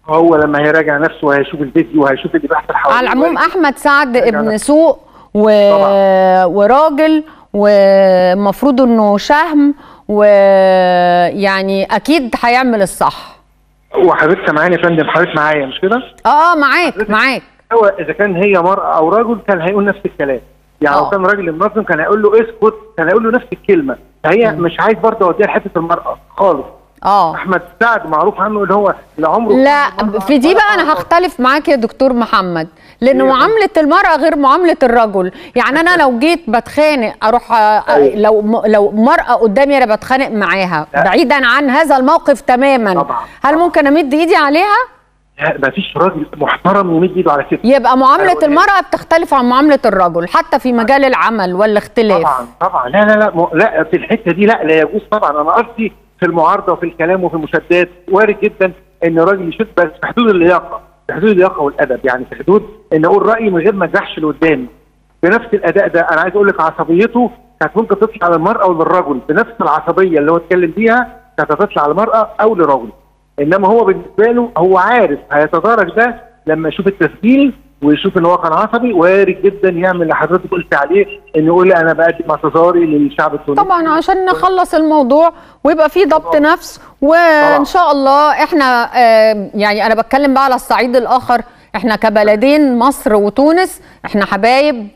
هو لما هيراجع نفسه وهيشوف الفيديو وهيشوف اللي بيحصل حواليه على العموم وهيشوف- احمد سعد رجع ابن نفسه. سوق و... طبعاً. وراجل ومفروض انه شهم ويعني اكيد هيعمل الصح وحضرتك سامعاني يا فندم حضرتك معايا مش كده؟ اه اه معاك معاك هو اذا كان هي مرأة او رجل كان هيقول نفس الكلام يعني آه. لو كان راجل منظم كان هيقول له اسكت كان هيقول له نفس الكلمه فهي مش عايز برضه اوديها لحته المرأة خالص اه احمد سعد معروف عنه ان هو لعمره لا كان مرأة في دي ولا بقى انا مرأة. هختلف معاك يا دكتور محمد لان إيه؟ معامله المراه غير معامله الرجل يعني انا لو جيت بتخانق اروح أ- لو م- لو مراه قدامي انا بتخانق معاها لا. بعيدا عن هذا الموقف تماما طبعاً، هل طبعاً. ممكن امد ايدي عليها لا مفيش راجل محترم يمد ايده على كده يبقى معامله أيوة. المراه بتختلف عن معامله الرجل حتى في مجال العمل والاختلاف طبعا طبعا لا لا لا م... لا في الحته دي لا لا يجوز طبعا انا قصدي في المعارضه وفي الكلام وفي المشادات وارد جدا ان الراجل يشد بس في حدود اللياقه في حدود اللياقه والادب يعني في حدود ان اقول رايي من غير ما اجرحش اللي قدامي بنفس الاداء ده انا عايز اقول لك عصبيته كانت ممكن تطلع على المراه وللرجل بنفس العصبيه اللي هو اتكلم بيها كانت هتطلع على المراه او لرجل انما هو بالنسبه له هو عارف هيتدارك ده لما يشوف التسجيل ويشوف ان هو كان عصبي وارد جدا يعمل اللي حضرتك قلت عليه انه يقول انا بقدم اعتذاري للشعب التونسي طبعا عشان نخلص الموضوع ويبقى في ضبط نفس وان طبعاً. شاء الله احنا آه، يعني انا بتكلم بقى على الصعيد الاخر احنا كبلدين مصر وتونس احنا حبايب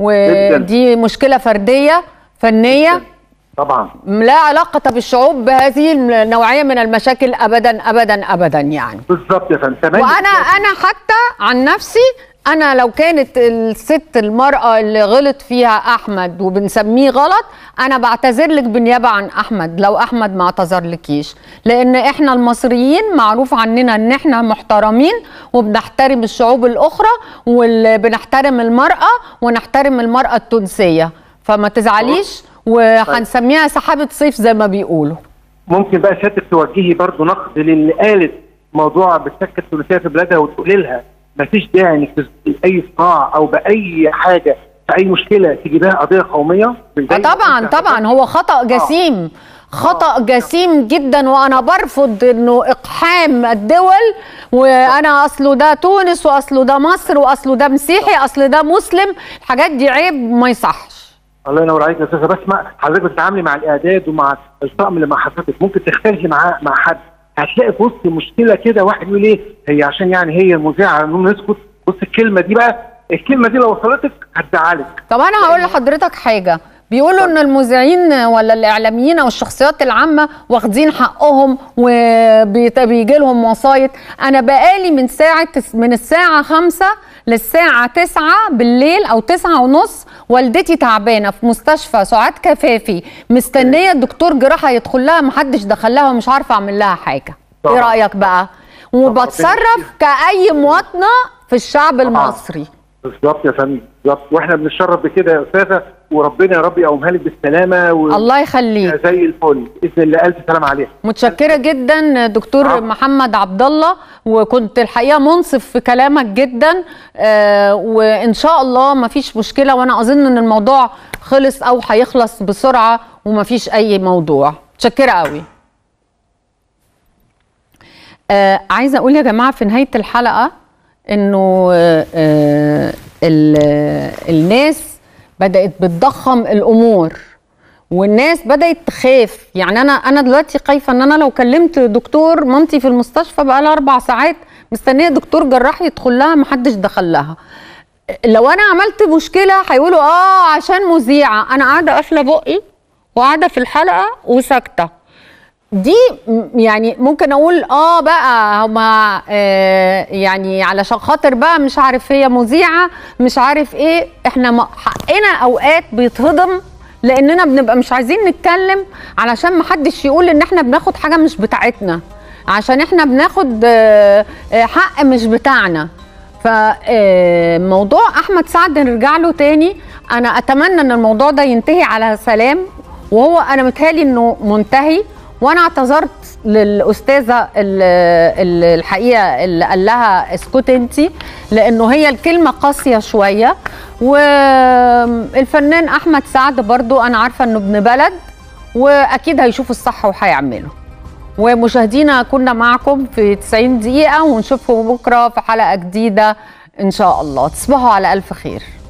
ودي مشكله فرديه فنيه طبعا لا علاقه بالشعوب بهذه النوعيه من المشاكل ابدا ابدا ابدا يعني بالظبط يا فندم تمام وانا انا حتى عن نفسي انا لو كانت الست المراه اللي غلط فيها احمد وبنسميه غلط انا بعتذر لك بالنيابه عن احمد لو احمد ما اعتذر لكيش لان احنا المصريين معروف عننا ان احنا محترمين وبنحترم الشعوب الاخرى وبنحترم المراه ونحترم المراه التونسيه فما تزعليش وهنسميها سحابه صيف زي ما بيقولوا ممكن بقى سيادتك توجهي برضه نقد للي قالت موضوع بالسكه الثلاثيه في بلادها وتقولي لها مفيش داعي انك تس- اي صراع او باي حاجه في اي مشكله تجيبها قضيه قوميه آه طبعا طبعا هو خطأ جسيم خطأ جسيم جدا وانا برفض انه اقحام الدول وانا اصله ده تونس واصله ده مصر واصله ده مسيحي اصل ده مسلم الحاجات دي عيب ما يصحش الله ينور عليك يا استاذه بسمه حضرتك بتتعاملي مع الاعداد ومع الطقم اللي مع حضرتك ممكن تختلفي معاه مع حد هتلاقي في وسط مشكله كده واحد يقول ايه هي عشان يعني هي المذيعه نقوم نسكت بص الكلمه دي بقى الكلمه دي لو وصلتك هتزعلك طب انا هقول لحضرتك حاجه بيقولوا ان المذيعين ولا الاعلاميين او الشخصيات العامه واخدين حقهم وبيجي لهم وسايط انا بقالي من ساعه من الساعه خمسة للساعة تسعة بالليل أو تسعة ونص والدتي تعبانة في مستشفى سعاد كفافي مستنية الدكتور جراحة يدخل لها محدش دخل لها ومش عارفة أعمل لها حاجة إيه طبعا. رأيك بقى؟ وبتصرف كأي مواطنة في الشعب المصري بالظبط يا فندم بالظبط واحنا بنتشرف بكده يا استاذه وربنا يا رب يقومها لك بالسلامه و... الله يخليك زي الفل باذن الله الف سلام عليها متشكرة جدا دكتور عفو. محمد عبد الله وكنت الحقيقة منصف في كلامك جدا آه وإن شاء الله ما فيش مشكلة وأنا أظن إن الموضوع خلص أو هيخلص بسرعة وما فيش أي موضوع متشكرة قوي آه عايزة أقول يا جماعة في نهاية الحلقة إنه آه آه ال- الناس بدأت بتضخم الأمور والناس بدات تخاف يعني انا انا دلوقتي خايفه ان انا لو كلمت دكتور مامتي في المستشفى بقى لها اربع ساعات مستنيه دكتور جراح يدخل لها محدش دخل لها لو انا عملت مشكله هيقولوا اه عشان مذيعه انا قاعده قافله بقي وقاعده في الحلقه وساكته دي م- يعني ممكن اقول اه بقى هما آه يعني علشان خاطر بقى مش عارف هي مذيعه مش عارف ايه احنا م- حقنا اوقات بيتهضم لاننا بنبقى مش عايزين نتكلم علشان محدش يقول ان احنا بناخد حاجه مش بتاعتنا عشان احنا بناخد آه، آه، حق مش بتاعنا فموضوع احمد سعد نرجع له تاني انا اتمنى ان الموضوع ده ينتهي على سلام وهو انا متهيألي انه منتهي وانا اعتذرت للاستاذه ال- ال- الحقيقه اللي قال لها اسكتي انت لانه هي الكلمه قاسيه شويه والفنان احمد سعد برضو انا عارفه انه ابن بلد واكيد هيشوف الصح وهيعمله ومشاهدينا كنا معكم في 90 دقيقة ونشوفكم بكرة في حلقة جديدة إن شاء الله تصبحوا على ألف خير